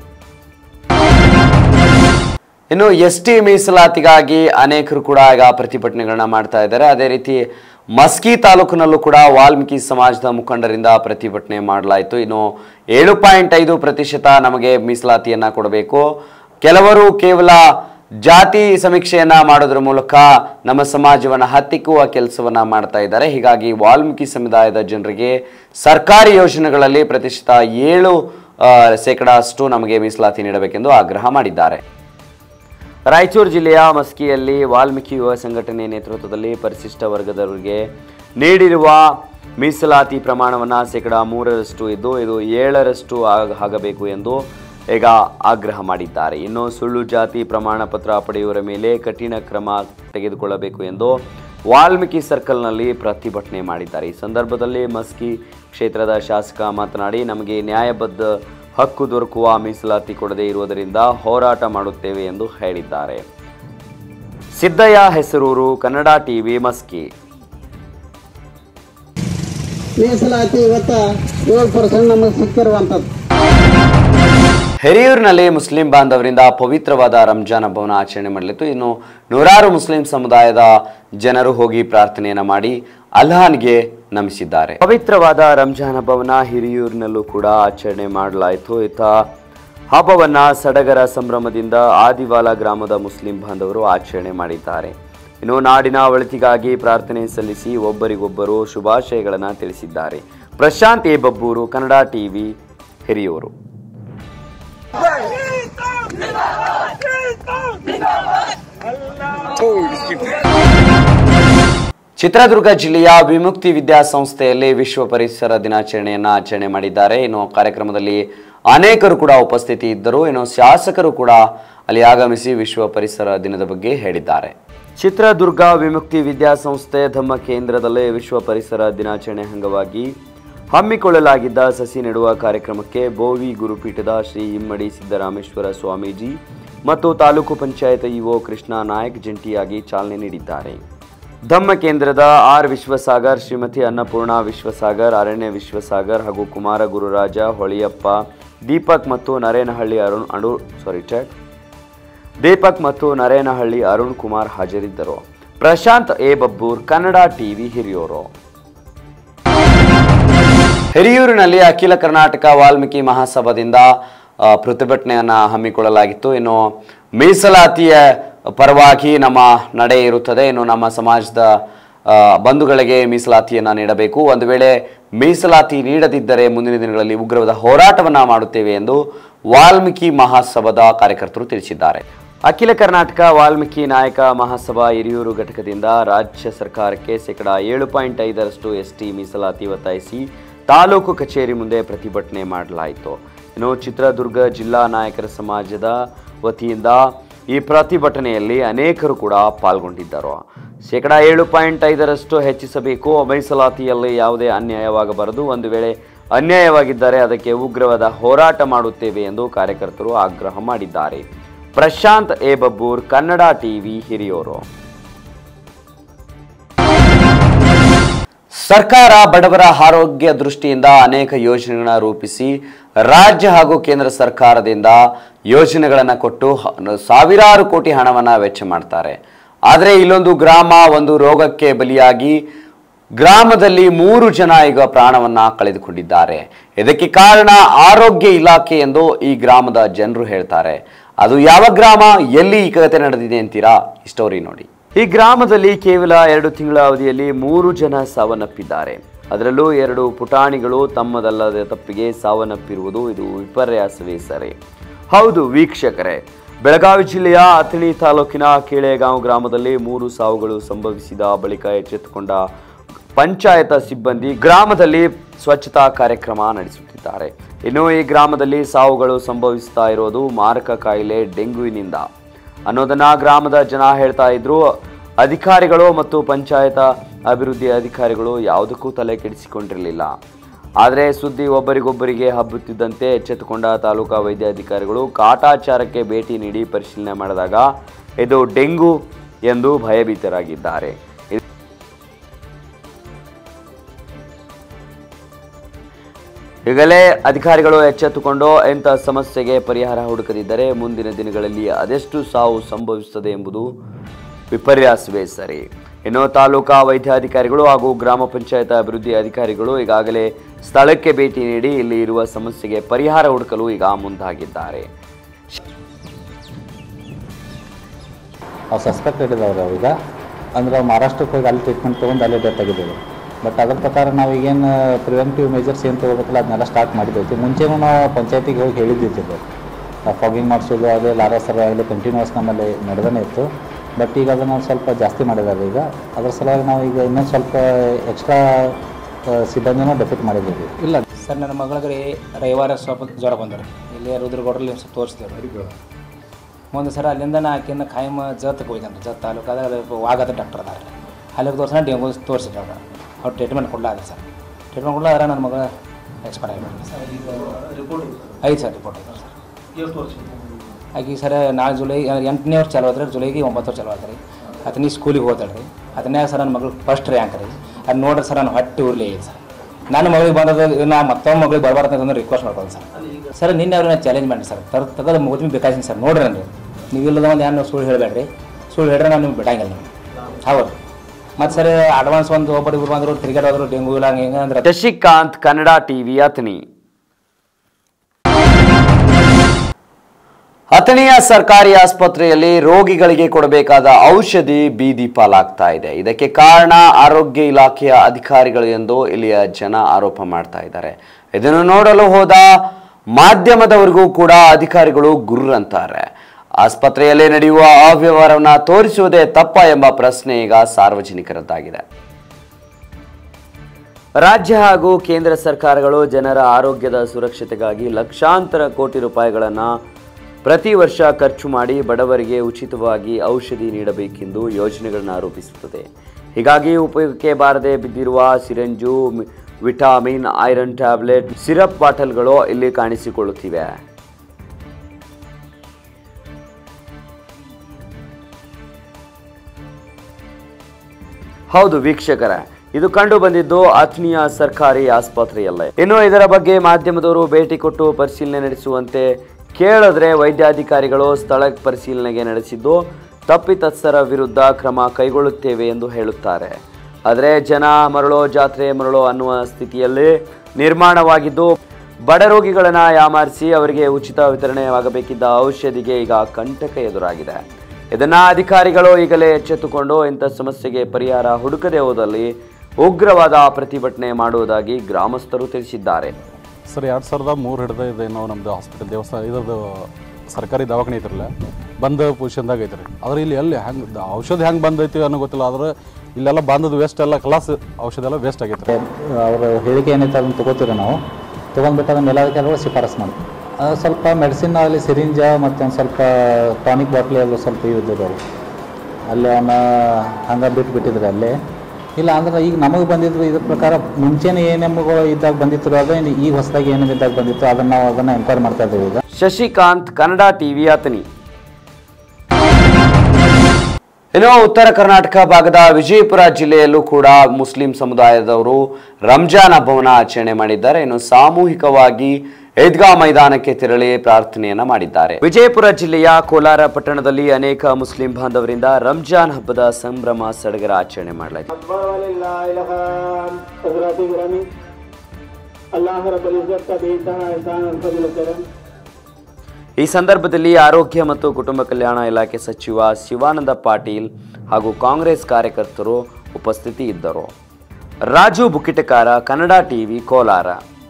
ಇನ್ನು ಎಸ್ ಟಿ ಮೀಸಲಾತಿಗಾಗಿ ಅನೇಕರು ಕೂಡ ಈಗ ಪ್ರತಿಭಟನೆಗಳನ್ನ ಮಾಡ್ತಾ ಇದ್ದಾರೆ ಅದೇ ರೀತಿ ಮಸ್ಕಿ ತಾಲೂಕಿನಲ್ಲೂ ಕೂಡ ವಾಲ್ಮೀಕಿ ಸಮಾಜದ ಮುಖಂಡರಿಂದ ಪ್ರತಿಭಟನೆ ಮಾಡಲಾಯಿತು ಇನ್ನು ಏಳು ಪಾಯಿಂಟ್ ಐದು ಪ್ರತಿಶತ ನಮಗೆ ಮೀಸಲಾತಿಯನ್ನ ಕೊಡಬೇಕು ಕೆಲವರು ಕೇವಲ ಜಾತಿ ಸಮೀಕ್ಷೆಯನ್ನ ಮಾಡೋದ್ರ ಮೂಲಕ ನಮ್ಮ ಸಮಾಜವನ್ನ ಹತ್ತಿಕ್ಕುವ ಕೆಲಸವನ್ನ ಮಾಡ್ತಾ ಇದ್ದಾರೆ ಹೀಗಾಗಿ ವಾಲ್ಮೀಕಿ ಸಮುದಾಯದ ಜನರಿಗೆ ಸರ್ಕಾರಿ ಯೋಜನೆಗಳಲ್ಲಿ ಪ್ರತಿಶತ ಏಳು ಆ, ಶೇಕಡ ಅಷ್ಟು ನಮಗೆ ಮೀಸಲಾತಿ ನೀಡಬೇಕೆಂದು ಆಗ್ರಹ ಮಾಡಿದ್ದಾರೆ ರಾಯಚೂರು ಜಿಲ್ಲೆಯ ಮಸ್ಕಿಯಲ್ಲಿ ವಾಲ್ಮೀಕಿ ಯುವ ಸಂಘಟನೆ ನೇತೃತ್ವದಲ್ಲಿ ಪರಿಶಿಷ್ಟ ವರ್ಗದವರಿಗೆ ನೀಡಿರುವ ಮೀಸಲಾತಿ ಪ್ರಮಾಣವನ್ನು ಶೇಕಡ ಮೂರರಷ್ಟು ಇದ್ದು ಇದು ಏಳರಷ್ಟು ಆಗ- ಆಗಬೇಕು ಎಂದು ಈಗ ಆಗ್ರಹ ಮಾಡಿದ್ದಾರೆ ಇನ್ನು ಸುಳ್ಳು ಜಾತಿ ಪ್ರಮಾಣ ಪತ್ರ ಪಡೆಯುವರ ಮೇಲೆ ಕಠಿಣ ಕ್ರಮ ತೆಗೆದುಕೊಳ್ಳಬೇಕು ಎಂದು ವಾಲ್ಮೀಕಿ ಸರ್ಕಲ್ನಲ್ಲಿ ಪ್ರತಿಭಟನೆ ಮಾಡಿದ್ದಾರೆ ಈ ಸಂದರ್ಭದಲ್ಲಿ ಮಸ್ಕಿ ಕ್ಷೇತ್ರದ ಶಾಸಕ ಮಾತನಾಡಿ ನಮಗೆ ನ್ಯಾಯಬದ್ಧ ಹಕ್ಕು ದೊರಕುವ ಮೀಸಲಾತಿ ಕೊಡದೇ ಇರುವುದರಿಂದ ಹೋರಾಟ ಮಾಡುತ್ತೇವೆ ಎಂದು ಹೇಳಿದ್ದಾರೆ ಸಿದ್ದಯ್ಯ ಹೆಸರೂರು ಕನ್ನಡ ಟಿವಿ ಮಸ್ಕಿ ಮೀಸಲಾತಿ ಇವತ್ತ ಏಳು ಪರ್ಸೆಂಟ್ ನಮಗೆ ಸಿಕ್ಕಿರುವಂಥದ್ದು ಹಿರಿಯೂರಿನಲ್ಲಿ ಮುಸ್ಲಿಂ ಬಾಂಧವರಿಂದ ಪವಿತ್ರವಾದ ರಂಜಾನ್ ಹಬ್ಬವನ್ನು ಆಚರಣೆ ಮಾಡಲಿತ್ತು ಇನ್ನು ನೂರಾರು ಮುಸ್ಲಿಂ ಸಮುದಾಯದ ಜನರು ಹೋಗಿ ಪ್ರಾರ್ಥನೆಯನ್ನ ಮಾಡಿ ಅಲ್ಲಾಹನ್ಗೆ ನಮಿಸಿದ್ದಾರೆ ಪವಿತ್ರವಾದ ರಂಜಾನ್ ಹಬ್ಬವನ್ನ ಹಿರಿಯೂರಿನಲ್ಲೂ ಕೂಡ ಆಚರಣೆ ಮಾಡಲಾಯಿತು ಇತ್ತ ಹಬ್ಬವನ್ನ ಸಡಗರ ಸಂಭ್ರಮದಿಂದ ಆದಿವಾಲ ಗ್ರಾಮದ ಮುಸ್ಲಿಂ ಬಾಂಧವರು ಆಚರಣೆ ಮಾಡಿದ್ದಾರೆ ಇನ್ನು ನಾಡಿನ ಒಳಿತಿಗಾಗಿ ಪ್ರಾರ್ಥನೆ ಸಲ್ಲಿಸಿ ಒಬ್ಬರಿಗೊಬ್ಬರು ಶುಭಾಶಯಗಳನ್ನು ತಿಳಿಸಿದ್ದಾರೆ ಪ್ರಶಾಂತ್ ಎ ಬಬ್ಬೂರು ಕನ್ನಡ ಟಿವಿ ಹಿರಿಯೂರು ಚಿತ್ರದುರ್ಗ ಜಿಲ್ಲೆಯ ವಿಮುಕ್ತಿ ವಿದ್ಯಾಸಂಸ್ಥೆಯಲ್ಲಿ ವಿಶ್ವ ಪರಿಸರ ದಿನಾಚರಣೆಯನ್ನ ಆಚರಣೆ ಮಾಡಿದ್ದಾರೆ ಇನ್ನು ಕಾರ್ಯಕ್ರಮದಲ್ಲಿ ಅನೇಕರು ಕೂಡ ಉಪಸ್ಥಿತಿ ಇದ್ದರು ಇನ್ನು ಶಾಸಕರು ಕೂಡ ಅಲ್ಲಿ ಆಗಮಿಸಿ ವಿಶ್ವ ಪರಿಸರ ದಿನದ ಬಗ್ಗೆ ಹೇಳಿದ್ದಾರೆ ಚಿತ್ರದುರ್ಗ ವಿಮುಕ್ತಿ ವಿದ್ಯಾಸಂಸ್ಥೆ ಧಮ್ಮ ಕೇಂದ್ರದಲ್ಲಿ ವಿಶ್ವ ಪರಿಸರ ದಿನಾಚರಣೆ ಅಂಗವಾಗಿ ಹಮ್ಮಿಕೊಳ್ಳಲಾಗಿದ್ದ ಸಸಿ ನೆಡುವ ಕಾರ್ಯಕ್ರಮಕ್ಕೆ ಬೋವಿ ಗುರುಪೀಠದ ಶ್ರೀ ಇಮ್ಮಡಿ ಸಿದ್ದರಾಮೇಶ್ವರ ಸ್ವಾಮೀಜಿ ಮತ್ತು ತಾಲೂಕು ಪಂಚಾಯತ್ ಇಒ ಕೃಷ್ಣ ನಾಯಕ್ ಜಂಟಿಯಾಗಿ ಚಾಲನೆ ನೀಡಿದ್ದಾರೆ ಧಮ್ಮ ಕೇಂದ್ರದ ಆರ್ ವಿಶ್ವಸಾಗರ್ ಶ್ರೀಮತಿ ಅನ್ನಪೂರ್ಣ ವಿಶ್ವಸಾಗರ್ ಅರಣ್ಯ ವಿಶ್ವಸಾಗರ್ ಹಾಗೂ ಕುಮಾರ ಗುರುರಾಜ ಹೊಳಿಯಪ್ಪ ದೀಪಕ್ ಮತ್ತು ನರೇನಹಳ್ಳಿ ಅರುಣ್ ಅಡು ಸಾರಿ ಚೆಕ್ ದೀಪಕ್ ಮತ್ತು ನರೇನಹಳ್ಳಿ ಅರುಣ್ ಕುಮಾರ್ ಹಾಜರಿದ್ದರು ಪ್ರಶಾಂತ್ ಎ ಬಬ್ಬೂರ್ ಕನ್ನಡ ಟಿವಿ ಹಿರಿಯೂರು ಹಿರಿಯೂರಿನಲ್ಲಿ ಅಖಿಲ ಕರ್ನಾಟಕ ವಾಲ್ಮೀಕಿ ಮಹಾಸಭಾದಿಂದ ಆ, ಪ್ರತಿಭಟನೆಯನ್ನ ಹಮ್ಮಿಕೊಳ್ಳಲಾಗಿತ್ತು ಇನ್ನು ಮೀಸಲಾತಿಯ ಪರವಾಗಿ ನಮ್ಮ ನಡೆ ಇರುತ್ತದೆ ಇನ್ನು ನಮ್ಮ ಸಮಾಜದ ಆ, ಬಂಧುಗಳಿಗೆ ಮೀಸಲಾತಿಯನ್ನ ನೀಡಬೇಕು ಒಂದು ವೇಳೆ ಮೀಸಲಾತಿ ನೀಡದಿದ್ದರೆ ಮುಂದಿನ ದಿನಗಳಲ್ಲಿ ಉಗ್ರವಾದ ಹೋರಾಟವನ್ನ ಮಾಡುತ್ತೇವೆ ಎಂದು ವಾಲ್ಮೀಕಿ ಮಹಾಸಭಾದ ಕಾರ್ಯಕರ್ತರು ತಿಳಿಸಿದ್ದಾರೆ ಅಖಿಲ ಕರ್ನಾಟಕ ವಾಲ್ಮೀಕಿ ನಾಯಕ ಮಹಾಸಭಾ ಹಿರಿಯೂರು ಘಟಕದಿಂದ ರಾಜ್ಯ ಸರ್ಕಾರಕ್ಕೆ ಶೇಕಡ ಏಳು ಪಾಯಿಂಟ್ ಐದರಷ್ಟು ಎಸ್ ಟಿ ಮೀಸಲಾತಿ ಒತ್ತಾಯಿಸಿ ತಾಲೂಕು ಕಚೇರಿ ಮುಂದೆ ಪ್ರತಿಭಟನೆ ಮಾಡಲಾಯಿತು ಇನ್ನು ಚಿತ್ರದುರ್ಗ ಜಿಲ್ಲಾ ನಾಯಕರ ಸಮಾಜದ ವತಿಯಿಂದ ಈ ಪ್ರತಿಭಟನೆಯಲ್ಲಿ ಅನೇಕರು ಕೂಡ ಪಾಲ್ಗೊಂಡಿದ್ದರು ಶೇಕಡ ಏಳು ಪಾಯಿಂಟ್ ಐದರಷ್ಟು ಹೆಚ್ಚಿಸಬೇಕು ಮೀಸಲಾತಿಯಲ್ಲಿ ಯಾವುದೇ ಅನ್ಯಾಯವಾಗಬಾರದು ಒಂದು ವೇಳೆ ಅನ್ಯಾಯವಾಗಿದ್ದರೆ ಅದಕ್ಕೆ ಉಗ್ರವಾದ ಹೋರಾಟ ಮಾಡುತ್ತೇವೆ ಎಂದು ಕಾರ್ಯಕರ್ತರು ಆಗ್ರಹ ಮಾಡಿದ್ದಾರೆ ಪ್ರಶಾಂತ್ ಎ ಬಬ್ಬೂರ್ ಕನ್ನಡ ಟಿವಿ ಹಿರಿಯೂರು ಸರ್ಕಾರ ಬಡವರ ಆರೋಗ್ಯ ದೃಷ್ಟಿಯಿಂದ ಅನೇಕ ಯೋಜನೆಗಳನ್ನ ರೂಪಿಸಿ ರಾಜ್ಯ ಹಾಗೂ ಕೇಂದ್ರ ಸರ್ಕಾರದಿಂದ ಯೋಜನೆಗಳನ್ನು ಕೊಟ್ಟು ಹ- ಸಾವಿರಾರು ಕೋಟಿ ಹಣವನ್ನು ವೆಚ್ಚ ಮಾಡ್ತಾರೆ ಆದರೆ ಇಲ್ಲೊಂದು ಗ್ರಾಮ ಒಂದು ರೋಗಕ್ಕೆ ಬಲಿಯಾಗಿ ಗ್ರಾಮದಲ್ಲಿ ಮೂರು ಜನ ಈಗ ಪ್ರಾಣವನ್ನ ಕಳೆದುಕೊಂಡಿದ್ದಾರೆ ಇದಕ್ಕೆ ಕಾರಣ ಆರೋಗ್ಯ ಇಲಾಖೆ ಎಂದು ಈ ಗ್ರಾಮದ ಜನರು ಹೇಳ್ತಾರೆ ಅದು ಯಾವ ಗ್ರಾಮ ಎಲ್ಲಿ ಈ ಕತೆ ನಡೆದಿದೆ ಅಂತೀರಾ ಈ ಸ್ಟೋರಿ ನೋಡಿ ಈ ಗ್ರಾಮದಲ್ಲಿ ಕೇವಲ ಎರಡು ತಿಂಗಳ ಅವಧಿಯಲ್ಲಿ ಮೂರು ಜನ ಸಾವನ್ನಪ್ಪಿದ್ದಾರೆ ಅದರಲ್ಲೂ ಎರಡು ಪುಟಾಣಿಗಳು ತಮ್ಮದಲ್ಲದ ತಪ್ಪಿಗೆ ಸಾವನ್ನಪ್ಪಿರುವುದು ಇದು ವಿಪರ್ಯಾಸವೇ ಸರಿ ಹೌದು ವೀಕ್ಷಕರೇ ಬೆಳಗಾವಿ ಜಿಲ್ಲೆಯ ಅಥಣಿ ತಾಲೂಕಿನ ಕೀಳೆಗಾಂವ್ ಗ್ರಾಮದಲ್ಲಿ ಮೂರು ಸಾವುಗಳು ಸಂಭವಿಸಿದ ಬಳಿಕ ಎಚ್ಚೆತ್ತುಕೊಂಡ ಪಂಚಾಯತ ಸಿಬ್ಬಂದಿ ಗ್ರಾಮದಲ್ಲಿ ಸ್ವಚ್ಛತಾ ಕಾರ್ಯಕ್ರಮ ನಡೆಸುತ್ತಿದ್ದಾರೆ ತಿಳಿಸಿದ್ದಾರೆ ಇನ್ನು ಈ ಗ್ರಾಮದಲ್ಲಿ ಸಾವುಗಳು ಸಂಭವಿಸ್ತಾ ಇರೋದು ಮಾರಕ ಕಾಯಿಲೆ ಡೆಂಗ್ಯೂವಿನಿಂದ ಅನ್ನೋದನ್ನ ಗ್ರಾಮದ ಜನ ಹೇಳ್ತಾ ಇದ್ರು ಅಧಿಕಾರಿಗಳು ಮತ್ತು ಪಂಚಾಯತ ಅಭಿವೃದ್ಧಿ ಅಧಿಕಾರಿಗಳು ಯಾವುದಕ್ಕೂ ತಲೆ ಕೆಡಿಸಿಕೊಂಡಿರಲಿಲ್ಲ ಆದರೆ ಸುದ್ದಿ ಒಬ್ಬರಿಗೊಬ್ಬರಿಗೆ ಹಬ್ಬುತ್ತಿದ್ದಂತೆ ಎಚ್ಚೆತ್ತುಕೊಂಡ ತಾಲೂಕಾ ವೈದ್ಯಾಧಿಕಾರಿಗಳು ಕಾಟಾಚಾರಕ್ಕೆ ಭೇಟಿ ನೀಡಿ ಪರಿಶೀಲನೆ ಮಾಡಿದಾಗ ಇದು ಡೆಂಗು ಎಂದು ಭಯಭೀತರಾಗಿದ್ದಾರೆ ಈಗಲೇ ಅಧಿಕಾರಿಗಳು ಎಚ್ಚೆತ್ತುಕೊಂಡು ಇಂಥ ಸಮಸ್ಯೆಗೆ ಪರಿಹಾರ ಹುಡುಕದಿದ್ದರೆ ಮುಂದಿನ ದಿನಗಳಲ್ಲಿ ಅದೆಷ್ಟು ಸಾವು ಸಂಭವಿಸುತ್ತದೆ ಎಂಬುದು ವಿಪರ್ಯಾಸವೇ ಸರಿ ಇನ್ನು ತಾಲೂಕಾ ವೈದ್ಯಾಧಿಕಾರಿಗಳು ಹಾಗೂ ಗ್ರಾಮ ಪಂಚಾಯತ್ ಅಭಿವೃದ್ಧಿ ಅಧಿಕಾರಿಗಳು ಈಗಾಗಲೇ ಸ್ಥಳಕ್ಕೆ ಭೇಟಿ ನೀಡಿ ಇಲ್ಲಿ ಇರುವ ಸಮಸ್ಯೆಗೆ ಪರಿಹಾರ ಹುಡುಕಲು ಈಗ ಮುಂದಾಗಿದ್ದಾರೆ ಅವ್ರು ಸಸ್ಪೆಕ್ಟ್ ಹಿಡಿದವ್ರು ಈಗ ಅಂದ್ರೆ ಅವ್ರು ಮಹಾರಾಷ್ಟ್ರಕ್ಕೆ ಹೋಗಿ ಅಲ್ಲಿ ಟ್ರೀಟ್ಮೆಂಟ್ ತೊಗೊಂಡು ಅಲ್ಲೇ ಡೆತ್ ಆಗಿದ್ದೇವೆ ಬಟ್ ಅದ್ರ ಪ್ರಕಾರ ನಾವು ಈಗೇನು ಪ್ರಿವೆಂಟಿವ್ ಮೆಜರ್ಸ್ ಏನು ತೊಗೋಬೇಕಲ್ಲ ಅದನ್ನೆಲ್ಲ ಸ್ಟಾರ್ಟ್ ಮಾಡಿದ್ದೈತಿ ಮುಂಚೆನೂ ನಾವು ಪಂಚಾಯತಿಗೆ ಹೋಗಿ ಹೇಳಿದ್ದಿತ್ತು ಫಾಗಿಂಗ್ ಮಾಡಿಸೋದು ಆಗಲಿ ಲಾರಾ ಸರ್ವೆ ಆಗಲಿ ಕಂಟಿನ್ಯೂಸ್ ನಮ್ಮಲ್ಲಿ ನಡೆದೇ ಇತ್ತು ಬಟ್ ಈಗ ಅದನ್ನು ಸ್ವಲ್ಪ ಜಾಸ್ತಿ ಮಾಡಿದ್ದಾರೆ ಈಗ ಅದ್ರ ಸಲುವಾಗಿ ನಾವು ಈಗ ಇನ್ನೊಂದು ಸ್ವಲ್ಪ ಎಕ್ಸ್ಟ್ರಾ ಸಿಬ್ಬಂದಿನೂ ಡೆಪ್ಯೂಟ್ ಮಾಡಿದ್ದೀವಿ ಇಲ್ಲ ಸರ್ ನನ್ನ ಮಗಳಿಗೆ ರವಿವಾರ ಸ್ವಲ್ಪ ಜ್ವರ ಬಂದರು ಇಲ್ಲಿ ರುದ್ರಗೌಡರಲ್ಲಿ ಸ್ವಲ್ಪ ತೋರಿಸಿದೆವು ಮುಂದೆ ಸರ್ ಅಲ್ಲಿಂದ ನಾ ಆಕಿನ ಖಾಯಂ ಜತ್ಗೆ ಹೋಗಿದ್ದಾನೆ ಜತ್ ತಾಲೂಕಾದಾಗ ವಾಗದ ಡಾಕ್ಟರ್ ಅದಾರ ಅಲ್ಲಿಗೆ ತೋರ್ಸೋಣ ಡೆಂಗು ತೋರಿಸಿದ್ರು ಅವ್ರು ಅವ್ರು ಟ್ರೀಟ್ಮೆಂಟ್ ಕೊಡ್ಲಾದ ಸರ್ ಟ್ರೀಟ್ಮೆಂಟ್ ಕೊಡ್ಲಾದ್ರೆ ನನ್ನ ಮಗ ಎಕ್ಸ್ಪೈರ್ ಆಗಿಬಿಟ್ಟು ಸರ್ ಐದು ಸರ್ ರಿಪೋರ್ಟ್ ಐತೆ ಸರ್ ಆಕೆ ಸರ್ ನಾಳೆ ಜುಲೈ ಎಂಟನೇ ವರ್ಷ ಚಾಲು ಆದ್ರೆ ಜುಲೈಗೆ ಒಂಬತ್ತು ವರ್ಷ ಚಾಲು ಆದ್ರೆ ಅದನ್ನ ಸ್ಕೂಲಿಗೆ ಹೋಗ್ತಾಳೆ ರೀ ಅದನ್ನೇ ಸರ್ ನನ್ನ ಮಗಳು ಫಸ್ಟ್ ರ್ಯಾಂಕ್ ರೀ ಅದು ನೋಡ್ರಿ ಸರ್ ನಾನು ಹೊಟ್ಟೆ ಉರ್ಲಿ ಐತೆ ಸರ್ ನನ್ನ ಮಗಳಿಗೆ ಬಂದದ ನಾ ಮತ್ತೊಮ್ಮೆ ಮಗಳಿಗೆ ಬರಬಾರ್ದು ಅಂತಂದ್ರೆ ರಿಕ್ವೆಸ್ಟ್ ಮಾಡ್ಕೊಂಡು ಸರ್ ಸರ್ ನಿನ್ನೆ ಅವ್ರನ್ನ ಚಾಲೆಂಜ್ ಮಾಡಿ ಸರ್ ತರ್ ತೆಗೆದು ಮುಗಿದ್ಮೆ ಬೇಕಾಗಿದ್ದೀನಿ ಸರ್ ನೋಡ್ರಿ ನಾನು ನೀವು ಇಲ್ಲದ ಒಂದು ಏನು ಸುಳ್ಳು ಹೇಳಬೇಡ್ರಿ ಸುಳ್ಳು ಹೇಳ್ರೆ ನಾನು ನಿಮ್ಗೆ ಬಿಡಂಗಿಲ್ಲ ನೀವು ಹೌದು ಮತ್ತು ಸರ್ ಅಡ್ವಾನ್ಸ್ ಒಂದು ಒಬ್ಬರು ಇಬ್ಬರು ಬಂದರು ಕ್ರಿಕೆಟ್ ಹೋದ್ರು ಡೆಂಗು ಇಲ್ಲ ಹಂಗೆ ಹಿಂಗೆ ಅಂದ್ರೆ ಶಶಿಕಾಂತ್ ಕನ್ನಡ ಟಿವಿ ಅಥಣಿ ಅಥಣಿಯ ಸರ್ಕಾರಿ ಆಸ್ಪತ್ರೆಯಲ್ಲಿ ರೋಗಿಗಳಿಗೆ ಕೊಡಬೇಕಾದ ಔಷಧಿ ಬೀದಿ ಪಾಲಾಗ್ತಾ ಇದೆ ಇದಕ್ಕೆ ಕಾರಣ ಆರೋಗ್ಯ ಇಲಾಖೆಯ ಅಧಿಕಾರಿಗಳು ಎಂದು ಇಲ್ಲಿಯ ಜನ ಆರೋಪ ಮಾಡ್ತಾ ಇದ್ದಾರೆ ಇದನ್ನು ನೋಡಲು ಹೋದ ಮಾಧ್ಯಮದವರಿಗೂ ಕೂಡ ಅಧಿಕಾರಿಗಳು ಗುರ್ರಂತಾರೆ ಆಸ್ಪತ್ರೆಯಲ್ಲಿ ನಡೆಯುವ ಅವ್ಯವಹಾರವನ್ನ ತೋರಿಸುವುದೇ ತಪ್ಪ ಎಂಬ ಪ್ರಶ್ನೆ ಈಗ ಸಾರ್ವಜನಿಕರದ್ದಾಗಿದೆ ರಾಜ್ಯ ಹಾಗೂ ಕೇಂದ್ರ ಸರ್ಕಾರಗಳು ಜನರ ಆರೋಗ್ಯದ ಸುರಕ್ಷತೆಗಾಗಿ ಲಕ್ಷಾಂತರ ಕೋಟಿ ರೂಪಾಯಿಗಳನ್ನು ಪ್ರತಿ ವರ್ಷ ಖರ್ಚು ಮಾಡಿ ಬಡವರಿಗೆ ಉಚಿತವಾಗಿ ಔಷಧಿ ನೀಡಬೇಕೆಂದು ಯೋಜನೆಗಳನ್ನು ರೂಪಿಸುತ್ತದೆ ಹೀಗಾಗಿ ಉಪಯೋಗಕ್ಕೆ ಬಾರದೆ ಬಿದ್ದಿರುವ ಸಿರಂಜು ಮ್- ವಿಟಾಮಿನ್ ಐರನ್ ಟ್ಯಾಬ್ಲೆಟ್ ಸಿರಪ್ ಬಾಟಲ್ಗಳು ಇಲ್ಲಿ ಕಾಣಿಸಿಕೊಳ್ಳುತ್ತಿವೆ ಹೌದು ವೀಕ್ಷಕರ ಇದು ಕಂಡು ಬಂದಿದ್ದು ಅಥಣಿಯ ಸರ್ಕಾರಿ ಆಸ್ಪತ್ರೆಯಲ್ಲೇ ಇನ್ನು ಇದರ ಬಗ್ಗೆ ಮಾಧ್ಯಮದವರು ಭೇಟಿ ಕೊಟ್ಟು ಪರಿಶೀಲನೆ ನಡೆಸುವಂತೆ ಕೇಳಿದ್ರೆ ವೈದ್ಯಾಧಿಕಾರಿಗಳು ಸ್ಥಳ ಪರಿಶೀಲನೆಗೆ ನಡೆಸಿದ್ದು ತಪ್ಪಿತಸ್ಥರ ವಿರುದ್ಧ ಕ್ರಮ ಕೈಗೊಳ್ಳುತ್ತೇವೆ ಎಂದು ಹೇಳುತ್ತಾರೆ ಆದರೆ ಜನ ಮರಳೋ ಜಾತ್ರೆ ಮರಳೋ ಅನ್ನುವ ಸ್ಥಿತಿಯಲ್ಲಿ ನಿರ್ಮಾಣವಾಗಿದ್ದು ಬಡ ರೋಗಿಗಳನ್ನು ಯಾಮಾರಿಸಿ ಅವರಿಗೆ ಉಚಿತ ವಿತರಣೆಯಾಗಬೇಕಿದ್ದ ಔಷಧಿಗೆ ಈಗ ಕಂಟಕ ಎದುರಾಗಿದೆ ಇದನ್ನ ಅಧಿಕಾರಿಗಳು ಈಗಲೇ ಎಚ್ಚೆತ್ತುಕೊಂಡು ಇಂಥ ಸಮಸ್ಯೆಗೆ ಪರಿಹಾರ ಹುಡುಕದೆ ಹೋದಲ್ಲಿ ಉಗ್ರವಾದ ಪ್ರತಿಭಟನೆ ಮಾಡುವುದಾಗಿ ಗ್ರಾಮಸ್ಥರು ತಿಳಿಸಿದ್ದಾರೆ ಸರ್ ಎರಡು ಸಾವಿರದ ಮೂರು ಹಿಡ್ದು ಇದೆ ನಾವು ನಮ್ಮದು ಹಾಸ್ಪಿಟಲ್ ದೇವಸ್ಥಾನ ಇದ್ರದ್ದು ಸರ್ಕಾರಿ ದವಾಖಾನೆ ಐತ್ರಲ್ಲ ಬಂದ ಪೊಸಿಷನ್ದಾಗ ಐತ್ರಿ ಆದ್ರೆ ಇಲ್ಲಿ ಎಲ್ಲಿ ಹೆಂಗೆ ಔಷಧ ಹೆಂಗೆ ಬಂದೈತಿ ಅನ್ನೋ ಗೊತ್ತಿಲ್ಲ ಆದ್ರೆ ಇಲ್ಲೆಲ್ಲ ಬಂದದ್ದು ವೇಸ್ಟ್ ಎಲ್ಲ ಕ್ಲಾಸ್ ಔಷಧ ಎಲ್ಲ ವೇಸ್ಟ್ ಆಗೈತೆ ಅವ್ರ ಹೇಳಿಕೆ ಏನೈತೆ ಅದನ್ನು ತಗೋತೀವಿ ನಾವು ತೊಗೊಂಡ್ಬಿಟ್ಟು ಅದನ್ನ ಮೇಲಾಧಿಕಾರಿಗಳು ಶಿಫಾರಸ್ ಮಾಡ್ತೀವಿ ಅದು ಸ್ವಲ್ಪ ಮೆಡಿಸಿನ್ ಆಗಲಿ ಸಿರಿಂಜ ಮತ್ತು ಒಂದು ಸ್ವಲ್ಪ ಟಾನಿಕ್ ಬಾಟ್ಲಿ ಎಲ್ಲ ಸ್ವಲ್ಪ ಇದ್ದಿದ್ದು ಅವು ಅಲ್ಲಿ ಅವನ್ನ ಹಂಗೆ ಬಿಟ್ಟು ಬಿಟ್ಟಿದ್ರು ಅಲ್ಲೇ ಇಲ್ಲ ಅಂದ್ರೆ ಈಗ ನಮಗೆ ಬಂದಿದ್ರು ಇದ್ರ ಪ್ರಕಾರ ಮುಂಚೆನೇ ಏನೆಂಬುಗಳು ಇದ್ದಾಗ ಬಂದಿತ್ತು ಅದೇ ಈಗ ಹೊಸದಾಗಿ ಏನೇನು ಇದ್ದಾಗ ಬಂದಿತ್ತು ಅದನ್ನು ನಾವು ಅದನ್ನು ಎಂಕ್ವೈರಿ ಮಾಡ್ತಾ ಇದ್ದೀವಿ ಈಗ ಶಶಿಕಾಂತ್ ಕನ್ನಡ ಟಿವಿ ಅಥಣಿ ಇನ್ನು ಉತ್ತರ ಕರ್ನಾಟಕ ಭಾಗದ ವಿಜಯಪುರ ಜಿಲ್ಲೆಯಲ್ಲೂ ಕೂಡ ಮುಸ್ಲಿಂ ಸಮುದಾಯದವರು ರಂಜಾನ್ ಹಬ್ಬವನ್ನು ಆಚರಣೆ ಮಾಡಿದ್ದಾರೆ ಇನ್ನು ಸಾಮೂಹಿಕವಾಗಿ ಈದ್ಗಾ ಮೈದಾನಕ್ಕೆ ತೆರಳಿ ಪ್ರಾರ್ಥನೆಯನ್ನ ಮಾಡಿದ್ದಾರೆ ವಿಜಯಪುರ ಜಿಲ್ಲೆಯ ಕೋಲಾರ ಪಟ್ಟಣದಲ್ಲಿ ಅನೇಕ ಮುಸ್ಲಿಂ ಬಾಂಧವರಿಂದ ರಂಜಾನ್ ಹಬ್ಬದ ಸಂಭ್ರಮ ಸಡಗರ ಆಚರಣೆ ಮಾಡಲಾಯಿತು अल्लाह रब्बुल इज्जत का बेटा एहसान और फजल करम ಈ ಸಂದರ್ಭದಲ್ಲಿ ಆರೋಗ್ಯ ಮತ್ತು ಕುಟುಂಬ ಕಲ್ಯಾಣ ಇಲಾಖೆ ಸಚಿವ ಶಿವಾನಂದ ಪಾಟೀಲ್ ಹಾಗೂ ಕಾಂಗ್ರೆಸ್ ಕಾರ್ಯಕರ್ತರು ಉಪಸ್ಥಿತಿ ಇದ್ದರು ರಾಜು ಬುಕ್ಕಿಟಕಾರ ಕನ್ನಡ ಟಿವಿ ಕೋಲಾರ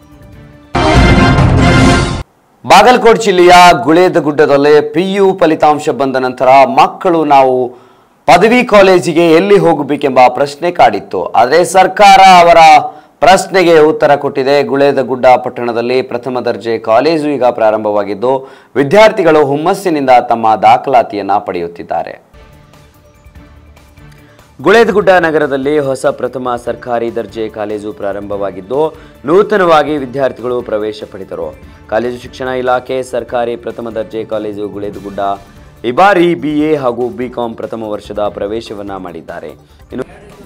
ಬಾಗಲಕೋಟೆ ಜಿಲ್ಲೆಯ ಗುಳೇದಗುಡ್ಡದಲ್ಲಿ ಪಿಯು ಫಲಿತಾಂಶ ಬಂದ ನಂತರ ಮಕ್ಕಳು ನಾವು ಪದವಿ ಕಾಲೇಜಿಗೆ ಎಲ್ಲಿ ಹೋಗಬೇಕೆಂಬ ಪ್ರಶ್ನೆ ಕಾಡಿತ್ತು ಆದರೆ ಸರ್ಕಾರ ಅವರ ಪ್ರಶ್ನೆಗೆ ಉತ್ತರ ಕೊಟ್ಟಿದೆ ಗುಳೇದಗುಡ್ಡ ಪಟ್ಟಣದಲ್ಲಿ ಪ್ರಥಮ ದರ್ಜೆ ಕಾಲೇಜು ಈಗ ಪ್ರಾರಂಭವಾಗಿದ್ದು ವಿದ್ಯಾರ್ಥಿಗಳು ಹುಮ್ಮಸ್ಸಿನಿಂದ ತಮ್ಮ ದಾಖಲಾತಿಯನ್ನ ಪಡೆಯುತ್ತಿದ್ದಾರೆ ಗುಳೇದಗುಡ್ಡ ನಗರದಲ್ಲಿ ಹೊಸ ಪ್ರಥಮ ಸರ್ಕಾರಿ ದರ್ಜೆ ಕಾಲೇಜು ಪ್ರಾರಂಭವಾಗಿದ್ದು ನೂತನವಾಗಿ ವಿದ್ಯಾರ್ಥಿಗಳು ಪ್ರವೇಶ ಪಡೆದರು ಕಾಲೇಜು ಶಿಕ್ಷಣ ಇಲಾಖೆ ಸರ್ಕಾರಿ ಪ್ರಥಮ ದರ್ಜೆ ಕಾಲೇಜು ಗುಳೇದಗುಡ್ಡ ಈ ಬಾರಿ ಬಿಎ ಹಾಗೂ ಬಿಕಾಂ ಪ್ರಥಮ ವರ್ಷದ ಪ್ರವೇಶವನ್ನ ಮಾಡಿದ್ದಾರೆ ಇನ್ನು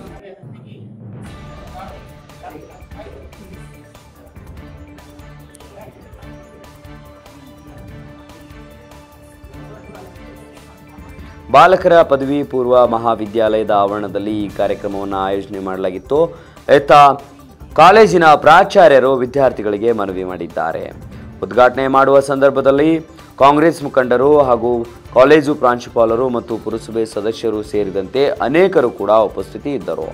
ಬಾಲಕರ ಪದವಿ ಪೂರ್ವ ಮಹಾವಿದ್ಯಾಲಯದ ಆವರಣದಲ್ಲಿ ಈ ಕಾರ್ಯಕ್ರಮವನ್ನು ಆಯೋಜನೆ ಮಾಡಲಾಗಿತ್ತು ಇತ್ತ ಕಾಲೇಜಿನ ಪ್ರಾಚಾರ್ಯರು ವಿದ್ಯಾರ್ಥಿಗಳಿಗೆ ಮನವಿ ಮಾಡಿದ್ದಾರೆ ಉದ್ಘಾಟನೆ ಮಾಡುವ ಸಂದರ್ಭದಲ್ಲಿ ಕಾಂಗ್ರೆಸ್ ಮುಖಂಡರು ಹಾಗೂ ಕಾಲೇಜು ಪ್ರಾಂಶುಪಾಲರು ಮತ್ತು ಪುರಸಭೆ ಸದಸ್ಯರು ಸೇರಿದಂತೆ ಅನೇಕರು ಕೂಡ ಉಪಸ್ಥಿತಿ ಇದ್ದರು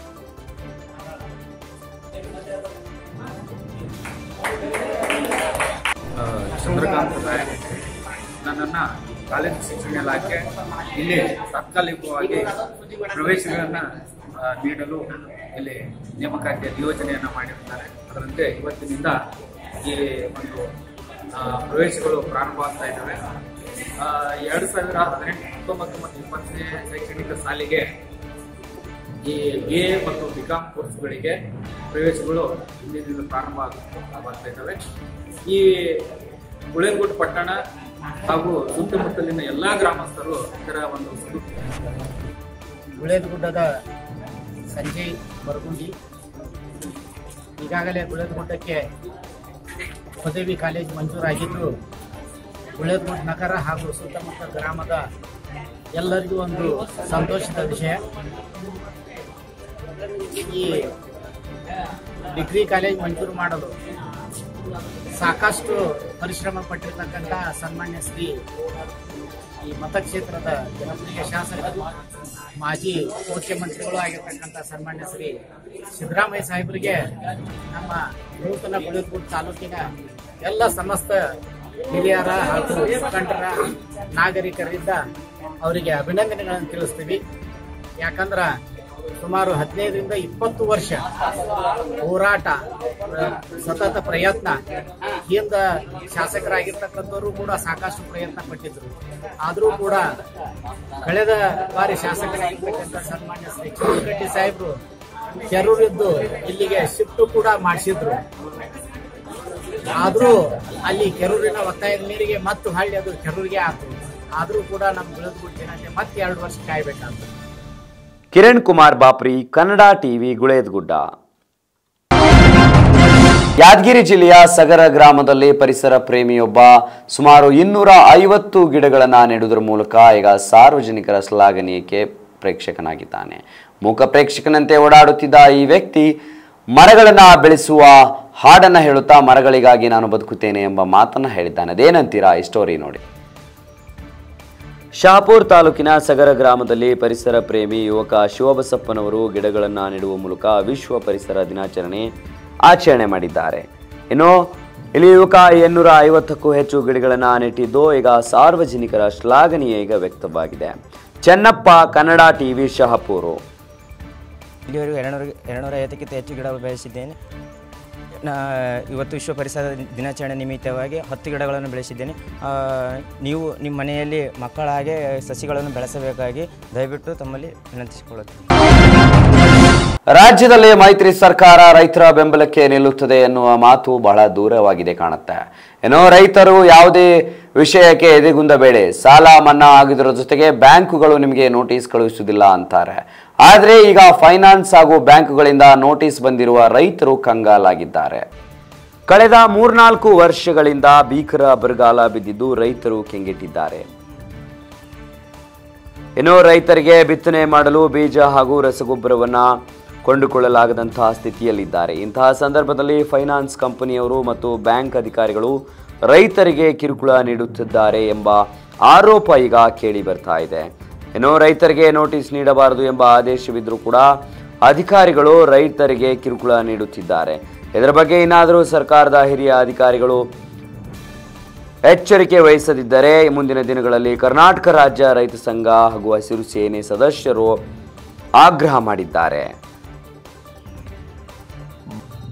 ಚಂದ್ರಕಾಂತ್ ನಾಯಕ್ ನನ್ನನ್ನು ಕಾಲೇಜು ಶಿಕ್ಷಣ ಇಲಾಖೆ ಇಲ್ಲಿ ತಾತ್ಕಾಲಿಕವಾಗಿ ಪ್ರವೇಶಗಳನ್ನು ನೀಡಲು ಇಲ್ಲಿ ನೇಮಕಾತಿಯ ನಿಯೋಜನೆಯನ್ನು ಮಾಡಿರುತ್ತಾರೆ ಅದರಂತೆ ಇವತ್ತಿನಿಂದ ಈ ಒಂದು ಆ, ಪ್ರವೇಶಗಳು ಪ್ರಾರಂಭ ಆಗ್ತಾ ಇದ್ದಾವೆ ಆ, ಎರಡು ಸಾವಿರ ಹದಿನೆಂಟು ಹತ್ತೊಂಬತ್ತು ಮತ್ತು ಇಪ್ಪತ್ತನೇ ಶೈಕ್ಷಣಿಕ ಸಾಲಿಗೆ ಈ ಬಿ ಎ ಮತ್ತು ಬಿಕಾಂ ಕೋರ್ಸ್ಗಳಿಗೆ ಪ್ರವೇಶಗಳು ಇಂದಿನಿಂದ ಪ್ರಾರಂಭ ಆಗ್ತಾ ಇದ್ದಾವೆ ಈ ಗುಳೇಗುಡ್ ಪಟ್ಟಣ ಹಾಗೂ ಸುತ್ತಮುತ್ತಲಿನ ಎಲ್ಲಾ ಗ್ರಾಮಸ್ಥರು ಇದರ ಒಂದು ಸದು ಗುಳೇದಗುಡ್ಡದ ಸಂಜಯ್ ಬರಗುಂಡಿ ಈಗಾಗಲೇ ಗುಳೇದಗುಡ್ಡಕ್ಕೆ ಪದವಿ ಕಾಲೇಜು ಮಂಜೂರಾಗಿದ್ದು ಗುಳೇದಗುಡ್ಡ ನಗರ ಹಾಗೂ ಸುತ್ತಮುತ್ತ ಗ್ರಾಮದ ಎಲ್ಲರಿಗೂ ಒಂದು ಸಂತೋಷದ ವಿಷಯ ಈ ಡಿಗ್ರಿ ಕಾಲೇಜ್ ಮಂಜೂರು ಮಾಡಲು ಸಾಕಷ್ಟು ಪರಿಶ್ರಮ ಪಟ್ಟಿರ್ತಕ್ಕಂಥ ಸನ್ಮಾನ್ಯ ಶ್ರೀ ಈ ಮತಕ್ಷೇತ್ರದ ಜನಪ್ರಿಯ ಶಾಸಕರು ಮಾಜಿ ಮುಖ್ಯಮಂತ್ರಿಗಳು ಆಗಿರ್ತಕ್ಕಂಥ ಸನ್ಮಾನ್ಯ ಶ್ರೀ ಸಿದ್ದರಾಮಯ್ಯ ಸಾಹೇಬರಿಗೆ ನಮ್ಮ ನೂತನ ಗುಳೇದಗುಡ್ ತಾಲೂಕಿನ ಎಲ್ಲ ಸಮಸ್ತ ಹಿರಿಯರ ಹಾಗೂ ಮುಖಂಡರ ನಾಗರಿಕರಿಂದ ಅವರಿಗೆ ಅಭಿನಂದನೆಗಳನ್ನು ತಿಳಿಸ್ತೀವಿ ಯಾಕಂದ್ರ ಸುಮಾರು ಹದಿನೈದರಿಂದ ಇಪ್ಪತ್ತು ವರ್ಷ ಹೋರಾಟ ಆ, ಸತತ ಪ್ರಯತ್ನ ಹಿಂದ ಶಾಸಕರಾಗಿರ್ತಕ್ಕಂಥವರು ಕೂಡ ಸಾಕಷ್ಟು ಪ್ರಯತ್ನ ಪಟ್ಟಿದ್ರು ಆದರೂ ಕೂಡ ಕಳೆದ ಬಾರಿ ಶಾಸಕರಾಗಿರ್ತಕ್ಕಂಥ ಸನ್ಮಾನ್ಯ ಶ್ರೀ ಚಂದ್ರಕಟ್ಟಿ ಸಾಹೇಬರು ಕೆರೂರಿದ್ದು ಇಲ್ಲಿಗೆ ಶಿಫ್ಟ್ ಕೂಡ ಮಾಡಿಸಿದ್ರು ಆದರೂ ಅಲ್ಲಿ ಕೆರೂರಿನ ಒತ್ತಾಯದ ಮೇರೆಗೆ ಮತ್ತು ಹಳ್ಳಿ ಅದು ಕೆರೂರಿಗೆ ಆಯ್ತು ಆದರೂ ಕೂಡ ನಮ್ಮ ಬೆಳೆದ್ಬಿಟ್ಟು ಜನತೆ ಮತ್ತೆ ಎರಡು ವರ್ಷ ಕಾಯ್ಬೇಕಾಗ್ತದೆ ಕಿರಣ್ ಕುಮಾರ್ ಬಾಪ್ರಿ ಕನ್ನಡ ಟಿವಿ ಗುಳೇದಗುಡ್ಡ ಯಾದಗಿರಿ ಜಿಲ್ಲೆಯ ಸಗರ ಗ್ರಾಮದಲ್ಲಿ ಪರಿಸರ ಪ್ರೇಮಿಯೊಬ್ಬ ಸುಮಾರು ಇನ್ನೂರ ಐವತ್ತು ಗಿಡಗಳನ್ನು ನೆಡುವುದರ ಮೂಲಕ ಈಗ ಸಾರ್ವಜನಿಕರ ಶ್ಲಾಘನೀಯಕ್ಕೆ ಪ್ರೇಕ್ಷಕನಾಗಿದ್ದಾನೆ ಮೂಕ ಪ್ರೇಕ್ಷಕನಂತೆ ಓಡಾಡುತ್ತಿದ್ದ ಈ ವ್ಯಕ್ತಿ ಮರಗಳನ್ನ ಬೆಳೆಸುವ ಹಾಡನ್ನ ಹೇಳುತ್ತಾ ಮರಗಳಿಗಾಗಿ ನಾನು ಬದುಕುತ್ತೇನೆ ಎಂಬ ಮಾತನ್ನ ಹೇಳಿದ್ದಾನೆ ಅದೇನಂತೀರಾ ಈ ಸ್ಟೋರಿ ನೋಡಿ ಶಹಾಪುರ್ ತಾಲೂಕಿನ ಸಗರ ಗ್ರಾಮದಲ್ಲಿ ಪರಿಸರ ಪ್ರೇಮಿ ಯುವಕ ಶಿವಬಸಪ್ಪನವರು ಗಿಡಗಳನ್ನು ನೆಡುವ ಮೂಲಕ ವಿಶ್ವ ಪರಿಸರ ದಿನಾಚರಣೆ ಆಚರಣೆ ಮಾಡಿದ್ದಾರೆ ಇನ್ನು ಇಲ್ಲಿ ಯುವಕ ಎನ್ನೂರ ಐವತ್ತಕ್ಕೂ ಹೆಚ್ಚು ಗಿಡಗಳನ್ನು ನೆಟ್ಟಿದ್ದು ಈಗ ಸಾರ್ವಜನಿಕರ ಶ್ಲಾಘನೀಯ ಈಗ ವ್ಯಕ್ತವಾಗಿದೆ ಚೆನ್ನಪ್ಪ ಕನ್ನಡ ಟಿವಿ ಶಹಾಪುರು ಇಲ್ಲಿವರೆಗೂ ಎರಡುನೂರ ಎರಡುನೂರ ಐವತ್ತಕ್ಕಿಂತ ಹೆಚ್ಚು ಗಿಡಗಳು ಬೆಳೆಸಿದ್ದೇನೆ ನಾ ಇವತ್ತು ವಿಶ್ವ ಪರಿಸರ ದಿನಾಚರಣೆ ನಿಮಿತ್ತವಾಗಿ ಹತ್ತು ಗಿಡಗಳನ್ನು ಬೆಳೆಸಿದ್ದೇನೆ ಆ, ನೀವು ನಿಮ್ಮ ಮನೆಯಲ್ಲಿ ಮಕ್ಕಳ ಹಾಗೆ ಸಸಿಗಳನ್ನು ಬೆಳೆಸಬೇಕಾಗಿ ದಯವಿಟ್ಟು ತಮ್ಮಲ್ಲಿ ವಿನಂತಿಸಿಕೊಳ್ಳುತ್ತೇನೆ ರಾಜ್ಯದಲ್ಲಿ ಮೈತ್ರಿ ಸರ್ಕಾರ ರೈತರ ಬೆಂಬಲಕ್ಕೆ ನಿಲ್ಲುತ್ತದೆ ಎನ್ನುವ ಮಾತು ಬಹಳ ದೂರವಾಗಿದೆ ಕಾಣುತ್ತೆ ಏನೋ ರೈತರು ಯಾವುದೇ ವಿಷಯಕ್ಕೆ ಎದೆಗುಂದಬೇಡಿ ಸಾಲ ಮನ್ನಾ ಆಗಿದ್ರ ಜೊತೆಗೆ ಬ್ಯಾಂಕುಗಳು ನಿಮಗೆ ನೋಟಿಸ್ ಕಳುಹಿಸುವುದಿಲ್ಲ ಅಂತಾರೆ ಆದರೆ ಈಗ ಫೈನಾನ್ಸ್ ಹಾಗೂ ಬ್ಯಾಂಕುಗಳಿಂದ ನೋಟಿಸ್ ಬಂದಿರುವ ರೈತರು ಕಂಗಾಲಾಗಿದ್ದಾರೆ ಕಳೆದ ಮೂರ್ನಾಲ್ಕು ವರ್ಷಗಳಿಂದ ಭೀಕರ ಬರಗಾಲ ಬಿದ್ದಿದ್ದು ರೈತರು ಕೆಂಗೆಟ್ಟಿದ್ದಾರೆ ಇನ್ನು ರೈತರಿಗೆ ಬಿತ್ತನೆ ಮಾಡಲು ಬೀಜ ಹಾಗೂ ರಸಗೊಬ್ಬರವನ್ನ ಕೊಂಡುಕೊಳ್ಳಲಾಗದಂತಹ ಸ್ಥಿತಿಯಲ್ಲಿದ್ದಾರೆ ಇಂತಹ ಸಂದರ್ಭದಲ್ಲಿ ಫೈನಾನ್ಸ್ ಕಂಪನಿಯವರು ಮತ್ತು ಬ್ಯಾಂಕ್ ಅಧಿಕಾರಿಗಳು ರೈತರಿಗೆ ಕಿರುಕುಳ ನೀಡುತ್ತಿದ್ದಾರೆ ಎಂಬ ಆರೋಪ ಈಗ ಕೇಳಿ ಬರ್ತಾ ಇದೆ ಇನ್ನು ರೈತರಿಗೆ ನೋಟಿಸ್ ನೀಡಬಾರದು ಎಂಬ ಆದೇಶವಿದ್ರೂ ಕೂಡ ಅಧಿಕಾರಿಗಳು ರೈತರಿಗೆ ಕಿರುಕುಳ ನೀಡುತ್ತಿದ್ದಾರೆ ಇದರ ಬಗ್ಗೆ ಏನಾದರೂ ಸರ್ಕಾರದ ಹಿರಿಯ ಅಧಿಕಾರಿಗಳು ಎಚ್ಚರಿಕೆ ವಹಿಸದಿದ್ದರೆ ಮುಂದಿನ ದಿನಗಳಲ್ಲಿ ಕರ್ನಾಟಕ ರಾಜ್ಯ ರೈತ ಸಂಘ ಹಾಗೂ ಹಸಿರು ಸೇನೆ ಸದಸ್ಯರು ಆಗ್ರಹ ಮಾಡಿದ್ದಾರೆ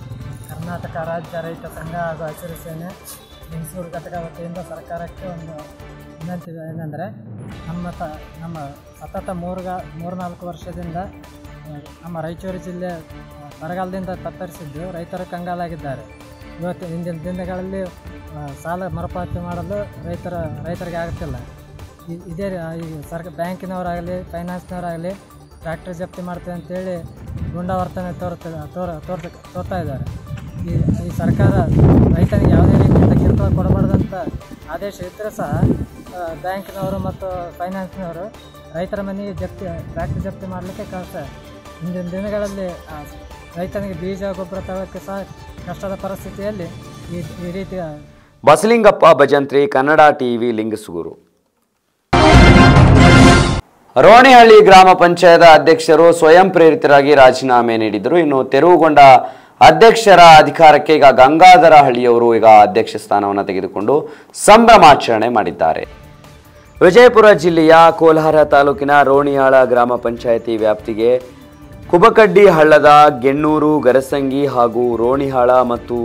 ಕರ್ನಾಟಕ ರಾಜ್ಯ ರೈತ ಸಂಘ ಹಾಗೂ ಹಸಿರು ಸೇನೆ ಲಿಂಗಸೂರು ಘಟಕ ವತಿಯಿಂದ ಸರ್ಕಾರಕ್ಕೆ ಒಂದು ವಿನಂತಿ ಏನೆಂದರೆ ನಮ್ಮ ತ ನಮ್ಮ ಸತತ ಮೂರ್ಗ ಮೂರ್ನಾಲ್ಕು ವರ್ಷದಿಂದ ಆ, ನಮ್ಮ ರಾಯಚೂರು ಜಿಲ್ಲೆ ಆ, ಬರಗಾಲದಿಂದ ತತ್ತರಿಸಿದ್ದು ರೈತರು ಕಂಗಾಲಾಗಿದ್ದಾರೆ ಇವತ್ತು ಇಂದಿನ ದಿನಗಳಲ್ಲಿ ಆ, ಸಾಲ ಮರುಪಾವತಿ ಮಾಡಲು ರೈತರ ರೈತರಿಗೆ ಆಗುತ್ತಿಲ್ಲ ಇ- ಇದೇ ರೀ- ಈ ಸರ್ಕ ಬ್ಯಾಂಕಿನವರಾಗಲಿ ಫೈನಾನ್ಸ್ನವರಾಗಲಿ ಟ್ರ್ಯಾಕ್ಟರ್ ಜಪ್ತಿ ಮಾಡ್ತೀವಿ ಅಂತೇಳಿ ಗುಂಡಾವರ್ತನೆ ತೋರ್ತ ತೋರ ತೋರ್ತ ತೋರ್ತಾ ಇದ್ದಾರೆ ಈ ಈ ಸರ್ಕಾರ ರೈತನಿಗೆ ಯಾವುದೇ ರೀತಿಯಿಂದ ಕಿರುಕುಳ ಕೊಡಬಾರ್ದಂತ ಆದೇಶ ಇದ್ದರೆ ಸಹ ಆ, ಬ್ಯಾಂಕಿನವರು ಮತ್ತು ಫೈನಾನ್ಸ್ನವರು ರೈತರ ಮನೆಗೆ ಜಪ್ತಿ ಟ್ರ್ಯಾಕ್ಟರ್ ಜಪ್ತಿ ಮಾಡಲಿಕ್ಕೆ ಕಳಿಸ್ತಾರೆ ಇಂದಿನ ದಿನಗಳಲ್ಲಿ ಆ, ರೈತನಿಗೆ ಬೀಜ ಗೊಬ್ಬರ ತಗೊಳ್ಳೋಕ್ಕೆ ಸಹ ಕಷ್ಟದ ಪರಿಸ್ಥಿತಿಯಲ್ಲಿ ಈ ಈ ರೀತಿಯ ಬಸಲಿಂಗಪ್ಪ ಭಜಂತ್ರಿ ಕನ್ನಡ ಟಿವಿ ಲಿಂಗಸೂರು ರೋಣಿಹಳ್ಳಿ ಗ್ರಾಮ ಪಂಚಾಯತ್ ಅಧ್ಯಕ್ಷರು ಸ್ವಯಂ ಪ್ರೇರಿತರಾಗಿ ರಾಜೀನಾಮೆ ನೀಡಿದರು ಇನ್ನು ತೆರವುಗೊಂಡ ಅಧ್ಯಕ್ಷರ ಅಧಿಕಾರಕ್ಕೆ ಈಗ ಗಂಗಾಧರ ಹಳ್ಳಿಯವರು ಈಗ ಅಧ್ಯಕ್ಷ ಸ್ಥಾನವನ್ನು ತೆಗೆದುಕೊಂಡು ಸಂಭ್ರಮಾಚರಣೆ ಮಾಡಿದ್ದಾರೆ ವಿಜಯಪುರ ಜಿಲ್ಲೆಯ ಕೋಲಾರ ತಾಲೂಕಿನ ರೋಣಿಯಾಳ ಗ್ರಾಮ ಪಂಚಾಯಿತಿ ವ್ಯಾಪ್ತಿಗೆ ಕುಬಕಡ್ಡಿ ಹಳ್ಳದ ಗೆಣ್ಣೂರು ಗರಸಂಗಿ ಹಾಗೂ ರೋಣಿಹಾಳ ಮತ್ತು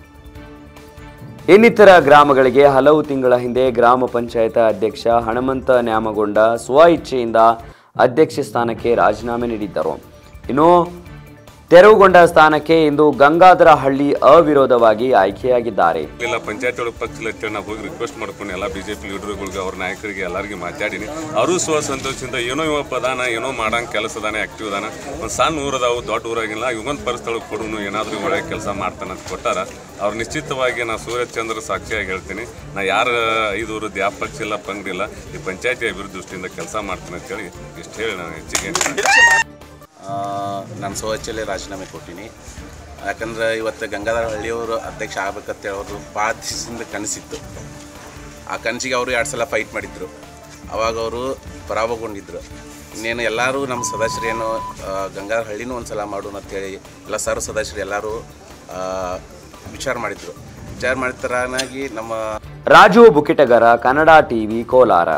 ಇನ್ನಿತರ ಗ್ರಾಮಗಳಿಗೆ ಹಲವು ತಿಂಗಳ ಹಿಂದೆ ಗ್ರಾಮ ಪಂಚಾಯತ್ ಅಧ್ಯಕ್ಷ ಹಣಮಂತ ನ್ಯಾಮಗೊಂಡ ಸ್ವ ಇಚ್ಛೆಯಿಂದ ಅಧ್ಯಕ್ಷ ಸ್ಥಾನಕ್ಕೆ ರಾಜೀನಾಮೆ ನೀಡಿದ್ದರು ಇನ್ನು ತೆರವುಗೊಂಡ ಸ್ಥಾನಕ್ಕೆ ಇಂದು ಗಂಗಾಧರ ಹಳ್ಳಿ ಅವಿರೋಧವಾಗಿ ಆಯ್ಕೆಯಾಗಿದ್ದಾರೆ ಇಲ್ಲ ಪಂಚಾಯತ್ ಒಳಗೆ ಪಕ್ಷ ಅಂತೇಳಿ ನಾವು ಹೋಗಿ ರಿಕ್ವೆಸ್ಟ್ ಮಾಡ್ಕೊಂಡು ಎಲ್ಲ ಬಿ ಜೆ ಪಿ ಲೀಡರ್ಗಳಿಗೆ ಅವ್ರ ನಾಯಕರಿಗೆ ಎಲ್ಲರಿಗೆ ಮಾತಾಡೀನಿ ಅವರು ಸ್ವ ಸಂತೋಷದಿಂದ ಏನೋ ಇವ ಪದಾನ ಏನೋ ಮಾಡಂಗೆ ಕೆಲಸ ಅದಾನೆ ಆಕ್ಟಿವ್ ಅದಾನ ಒಂದು ಸಣ್ಣ ಊರು ಅದಾವು ದೊಡ್ಡ ಊರಾಗಿಲ್ಲ ಇವೊಂದು ಪರಿಸ್ಥಳಕ್ಕೆ ಕೊಡುನು ಏನಾದರೂ ಒಳ್ಳೆ ಕೆಲಸ ಮಾಡ್ತಾನೆ ಅಂತ ಕೊಟ್ಟಾರ ಅವ್ರು ನಿಶ್ಚಿತವಾಗಿ ನಾ ಸೂರ್ಯಚಂದ್ರ ಸಾಕ್ಷಿಯಾಗಿ ಹೇಳ್ತೀನಿ ನಾ ಯಾರ ಐದು ಊರದ್ದು ಯಾವ ಪಕ್ಷ ಇಲ್ಲ ಪಂಗಡಿಲ್ಲ ಈ ಪಂಚಾಯತಿ ಅಭಿವೃದ್ಧಿ ದೃಷ್ಟಿಯಿಂದ ಕೆಲಸ ಮಾಡ್ತೀನಿ ಅಂತೇಳಿ ಇಷ್ಟು ಹೇಳಿ ನಾನು ಹೆಚ್ಚಿಗೆ ನಾನು ಸ್ವಚ್ಛಲ್ಲೇ ರಾಜೀನಾಮೆ ಕೊಟ್ಟಿನಿ ಯಾಕಂದ್ರೆ ಇವತ್ತು ಗಂಗಾಧರ ಹಳ್ಳಿಯವರು ಅಧ್ಯಕ್ಷ ಆಗ್ಬೇಕಂತೇಳಿ ಅವರು ಭಾಳ ದಿವಸದಿಂದ ಕನಸಿತ್ತು ಆ ಕನಸಿಗೆ ಅವರು ಎರಡು ಸಲ ಫೈಟ್ ಮಾಡಿದ್ರು ಅವಾಗ ಅವರು ಪರಾಭವಗೊಂಡಿದ್ರು ಇನ್ನೇನು ಎಲ್ಲರೂ ನಮ್ಮ ಸದಸ್ಯರೇನು ಆ, ಗಂಗಾಧರ ಹಳ್ಳಿನೂ ಒಂದು ಸಲ ಮಾಡೋಣ ಅಂತೇಳಿ ಎಲ್ಲ ಸರ್ವ ಸದಸ್ಯರು ಎಲ್ಲರೂ ಆ, ವಿಚಾರ ಮಾಡಿದರು ವಿಚಾರ ಮಾಡಿದ ತರನಾಗಿ ನಮ್ಮ ರಾಜು ಬುಕಿಟಗರ ಕನ್ನಡ ಟಿವಿ ಕೋಲಾರ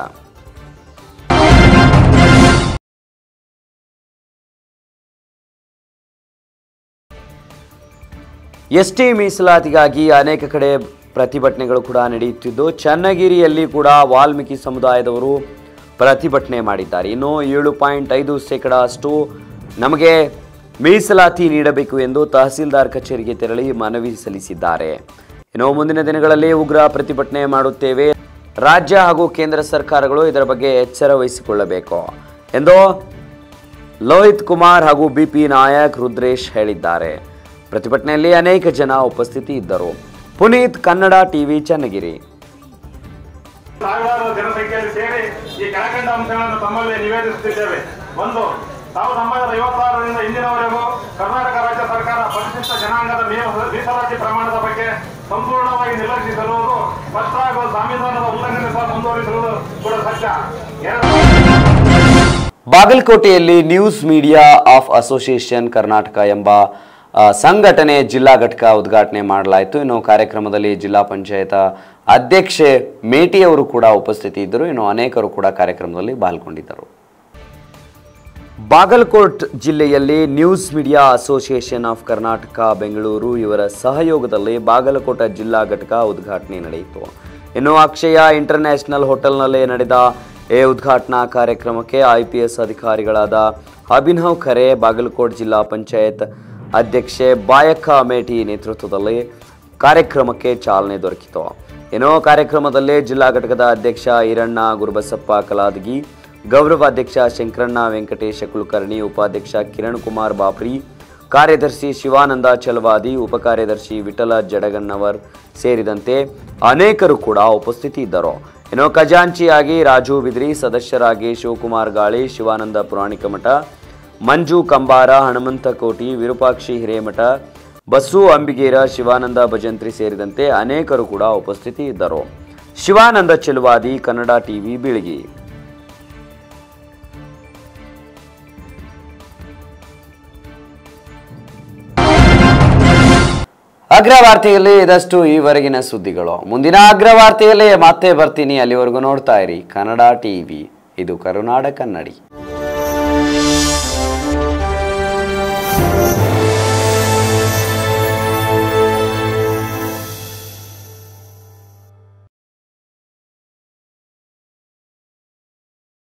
ಎಸ್ಟಿ ಮೀಸಲಾತಿಗಾಗಿ ಅನೇಕ ಕಡೆ ಪ್ರತಿಭಟನೆಗಳು ಕೂಡ ನಡೆಯುತ್ತಿದ್ದು ಚನ್ನಗಿರಿಯಲ್ಲಿ ಕೂಡ ವಾಲ್ಮೀಕಿ ಸಮುದಾಯದವರು ಪ್ರತಿಭಟನೆ ಮಾಡಿದ್ದಾರೆ ಇನ್ನು ಏಳು ಪಾಯಿಂಟ್ ಐದು ಶೇಕಡ ಅಷ್ಟು ನಮಗೆ ಮೀಸಲಾತಿ ನೀಡಬೇಕು ಎಂದು ತಹಸೀಲ್ದಾರ್ ಕಚೇರಿಗೆ ತೆರಳಿ ಮನವಿ ಸಲ್ಲಿಸಿದ್ದಾರೆ ಇನ್ನು ಮುಂದಿನ ದಿನಗಳಲ್ಲಿ ಉಗ್ರ ಪ್ರತಿಭಟನೆ ಮಾಡುತ್ತೇವೆ ರಾಜ್ಯ ಹಾಗೂ ಕೇಂದ್ರ ಸರ್ಕಾರಗಳು ಇದರ ಬಗ್ಗೆ ಎಚ್ಚರ ವಹಿಸಿಕೊಳ್ಳಬೇಕು ಎಂದು ಲೋಹಿತ್ ಕುಮಾರ್ ಹಾಗೂ ಬಿಪಿ ನಾಯಕ್ ರುದ್ರೇಶ್ ಹೇಳಿದ್ದಾರೆ ಪ್ರತಿಭಟನೆಯಲ್ಲಿ ಅನೇಕ ಜನ ಉಪಸ್ಥಿತಿ ಇದ್ದರು ಪುನೀತ್ ಕನ್ನಡ ಟಿವಿ ಚನ್ನಗಿರಿ ಸಾವಿರಾರು ಜನಸಂಖ್ಯೆಯಲ್ಲಿ ಸೇರಿ ಈ ಕೆಳಕಂಡ ಅಂಶಗಳನ್ನು ತಮ್ಮಲ್ಲಿ ನಿವೇದಿಸುತ್ತಿದ್ದೇವೆ ಒಂದು ಸಾವಿರದ ಒಂಬೈನೂರ ಐವತ್ತಾರರಿಂದ ಇಂದಿನವರೆಗೂ ಕರ್ನಾಟಕ ರಾಜ್ಯ ಸರ್ಕಾರ ಪರಿಶಿಷ್ಟ ಜನಾಂಗದ ಮೀ- ಮೀಸಲಾತಿ ಪ್ರಮಾಣದ ಬಗ್ಗೆ ಸಂಪೂರ್ಣವಾಗಿ ನಿರ್ಲಕ್ಷಿಸಿರುವುದು ಸ್ಪಷ್ಟ ಹಾಗೂ ಸಂವಿಧಾನದ ಉಲ್ಲಂಘನೆ ಸಹ ಮುಂದುವರಿಸಿರುವುದು ಕೂಡ ಸತ್ಯ ಬಾಗಲಕೋಟೆಯಲ್ಲಿ news media of association Karnataka ಎಂಬ ಆ, ಸಂಘಟನೆ ಜಿಲ್ಲಾ ಘಟಕ ಉದ್ಘಾಟನೆ ಮಾಡಲಾಯಿತು ಇನ್ನು ಕಾರ್ಯಕ್ರಮದಲ್ಲಿ ಜಿಲ್ಲಾ ಪಂಚಾಯತ್ ಅಧ್ಯಕ್ಷೆ ಮೇಟಿಯವರು ಕೂಡ ಉಪಸ್ಥಿತಿ ಇದ್ದರು ಇನ್ನು ಅನೇಕರು ಕೂಡ ಕಾರ್ಯಕ್ರಮದಲ್ಲಿ ಪಾಲ್ಗೊಂಡಿದ್ದರು ಬಾಗಲಕೋಟ್ ಜಿಲ್ಲೆಯಲ್ಲಿ news media association of Karnataka Bengaluru ಇವರ ಸಹಯೋಗದಲ್ಲಿ ಬಾಗಲಕೋಟ ಜಿಲ್ಲಾ ಘಟಕ ಉದ್ಘಾಟನೆ ನಡೆಯಿತು ಇನ್ನು ಅಕ್ಷಯ ಇಂಟರ್ನ್ಯಾಷನಲ್ ಹೋಟೆಲ್ನಲ್ಲಿ ನಡೆದ ಈ ಉದ್ಘಾಟನಾ ಕಾರ್ಯಕ್ರಮಕ್ಕೆ ಐಪಿಎಸ್ ಅಧಿಕಾರಿಗಳಾದ ಅಭಿನವ್ ಖರೆ ಬಾಗಲಕೋಟ್ ಜಿಲ್ಲಾ ಪಂಚಾಯತ್ ಅಧ್ಯಕ್ಷೆ ಬಾಯಕ್ಕ ಅಮೇಟಿ ನೇತೃತ್ವದಲ್ಲಿ ಕಾರ್ಯಕ್ರಮಕ್ಕೆ ಚಾಲನೆ ದೊರಕಿತು ಇನ್ನು ಕಾರ್ಯಕ್ರಮದಲ್ಲಿ ಜಿಲ್ಲಾ ಘಟಕದ ಅಧ್ಯಕ್ಷ ಈರಣ್ಣ ಗುರುಬಸಪ್ಪ ಕಲಾದಗಿ ಗೌರವಾಧ್ಯಕ್ಷ ಶಂಕರಣ್ಣ ವೆಂಕಟೇಶ ಕುಲಕರ್ಣಿ ಉಪಾಧ್ಯಕ್ಷ ಕಿರಣ್ ಕುಮಾರ್ ಬಾಪ್ರಿ ಕಾರ್ಯದರ್ಶಿ ಶಿವಾನಂದ ಚಲವಾದಿ ಉಪಕಾರ್ಯದರ್ಶಿ ವಿಠಲ ಜಡಗಣ್ಣವರ್ ಸೇರಿದಂತೆ ಅನೇಕರು ಕೂಡ ಉಪಸ್ಥಿತಿ ಇದ್ದರು ಇನ್ನು ಖಜಾಂಚಿಯಾಗಿ ರಾಜು ಬಿದ್ರಿ ಸದಸ್ಯರಾಗಿ ಶಿವಕುಮಾರ್ ಗಾಳಿ ಶಿವಾನಂದ ಪುರಾಣಿಕ ಮಠ ಮಂಜು ಕಂಬಾರ ಹನುಮಂತ ಕೋಟಿ ವಿರೂಪಾಕ್ಷಿ ಹಿರೇಮಠ ಬಸ್ಸು ಅಂಬಿಗೇರ ಶಿವಾನಂದ ಭಜಂತ್ರಿ ಸೇರಿದಂತೆ ಅನೇಕರು ಕೂಡ ಉಪಸ್ಥಿತಿ ಇದ್ದರು ಶಿವಾನಂದ ಚೆಲುವಾದಿ ಕನ್ನಡ ಟಿವಿ ಬೀಳಗಿ ಅಗ್ರವಾರ್ತೆಯಲ್ಲಿ ಇದಷ್ಟು ಈವರೆಗಿನ ಸುದ್ದಿಗಳು ಮುಂದಿನ ಅಗ್ರವಾರ್ತೆಯಲ್ಲಿ ಮತ್ತೆ ಬರ್ತೀನಿ ಅಲ್ಲಿವರೆಗೂ ನೋಡ್ತಾ ಇರಿ ಕನ್ನಡ ಟಿವಿ ಇದು ಕರುನಾಡ ಕನ್ನಡಿ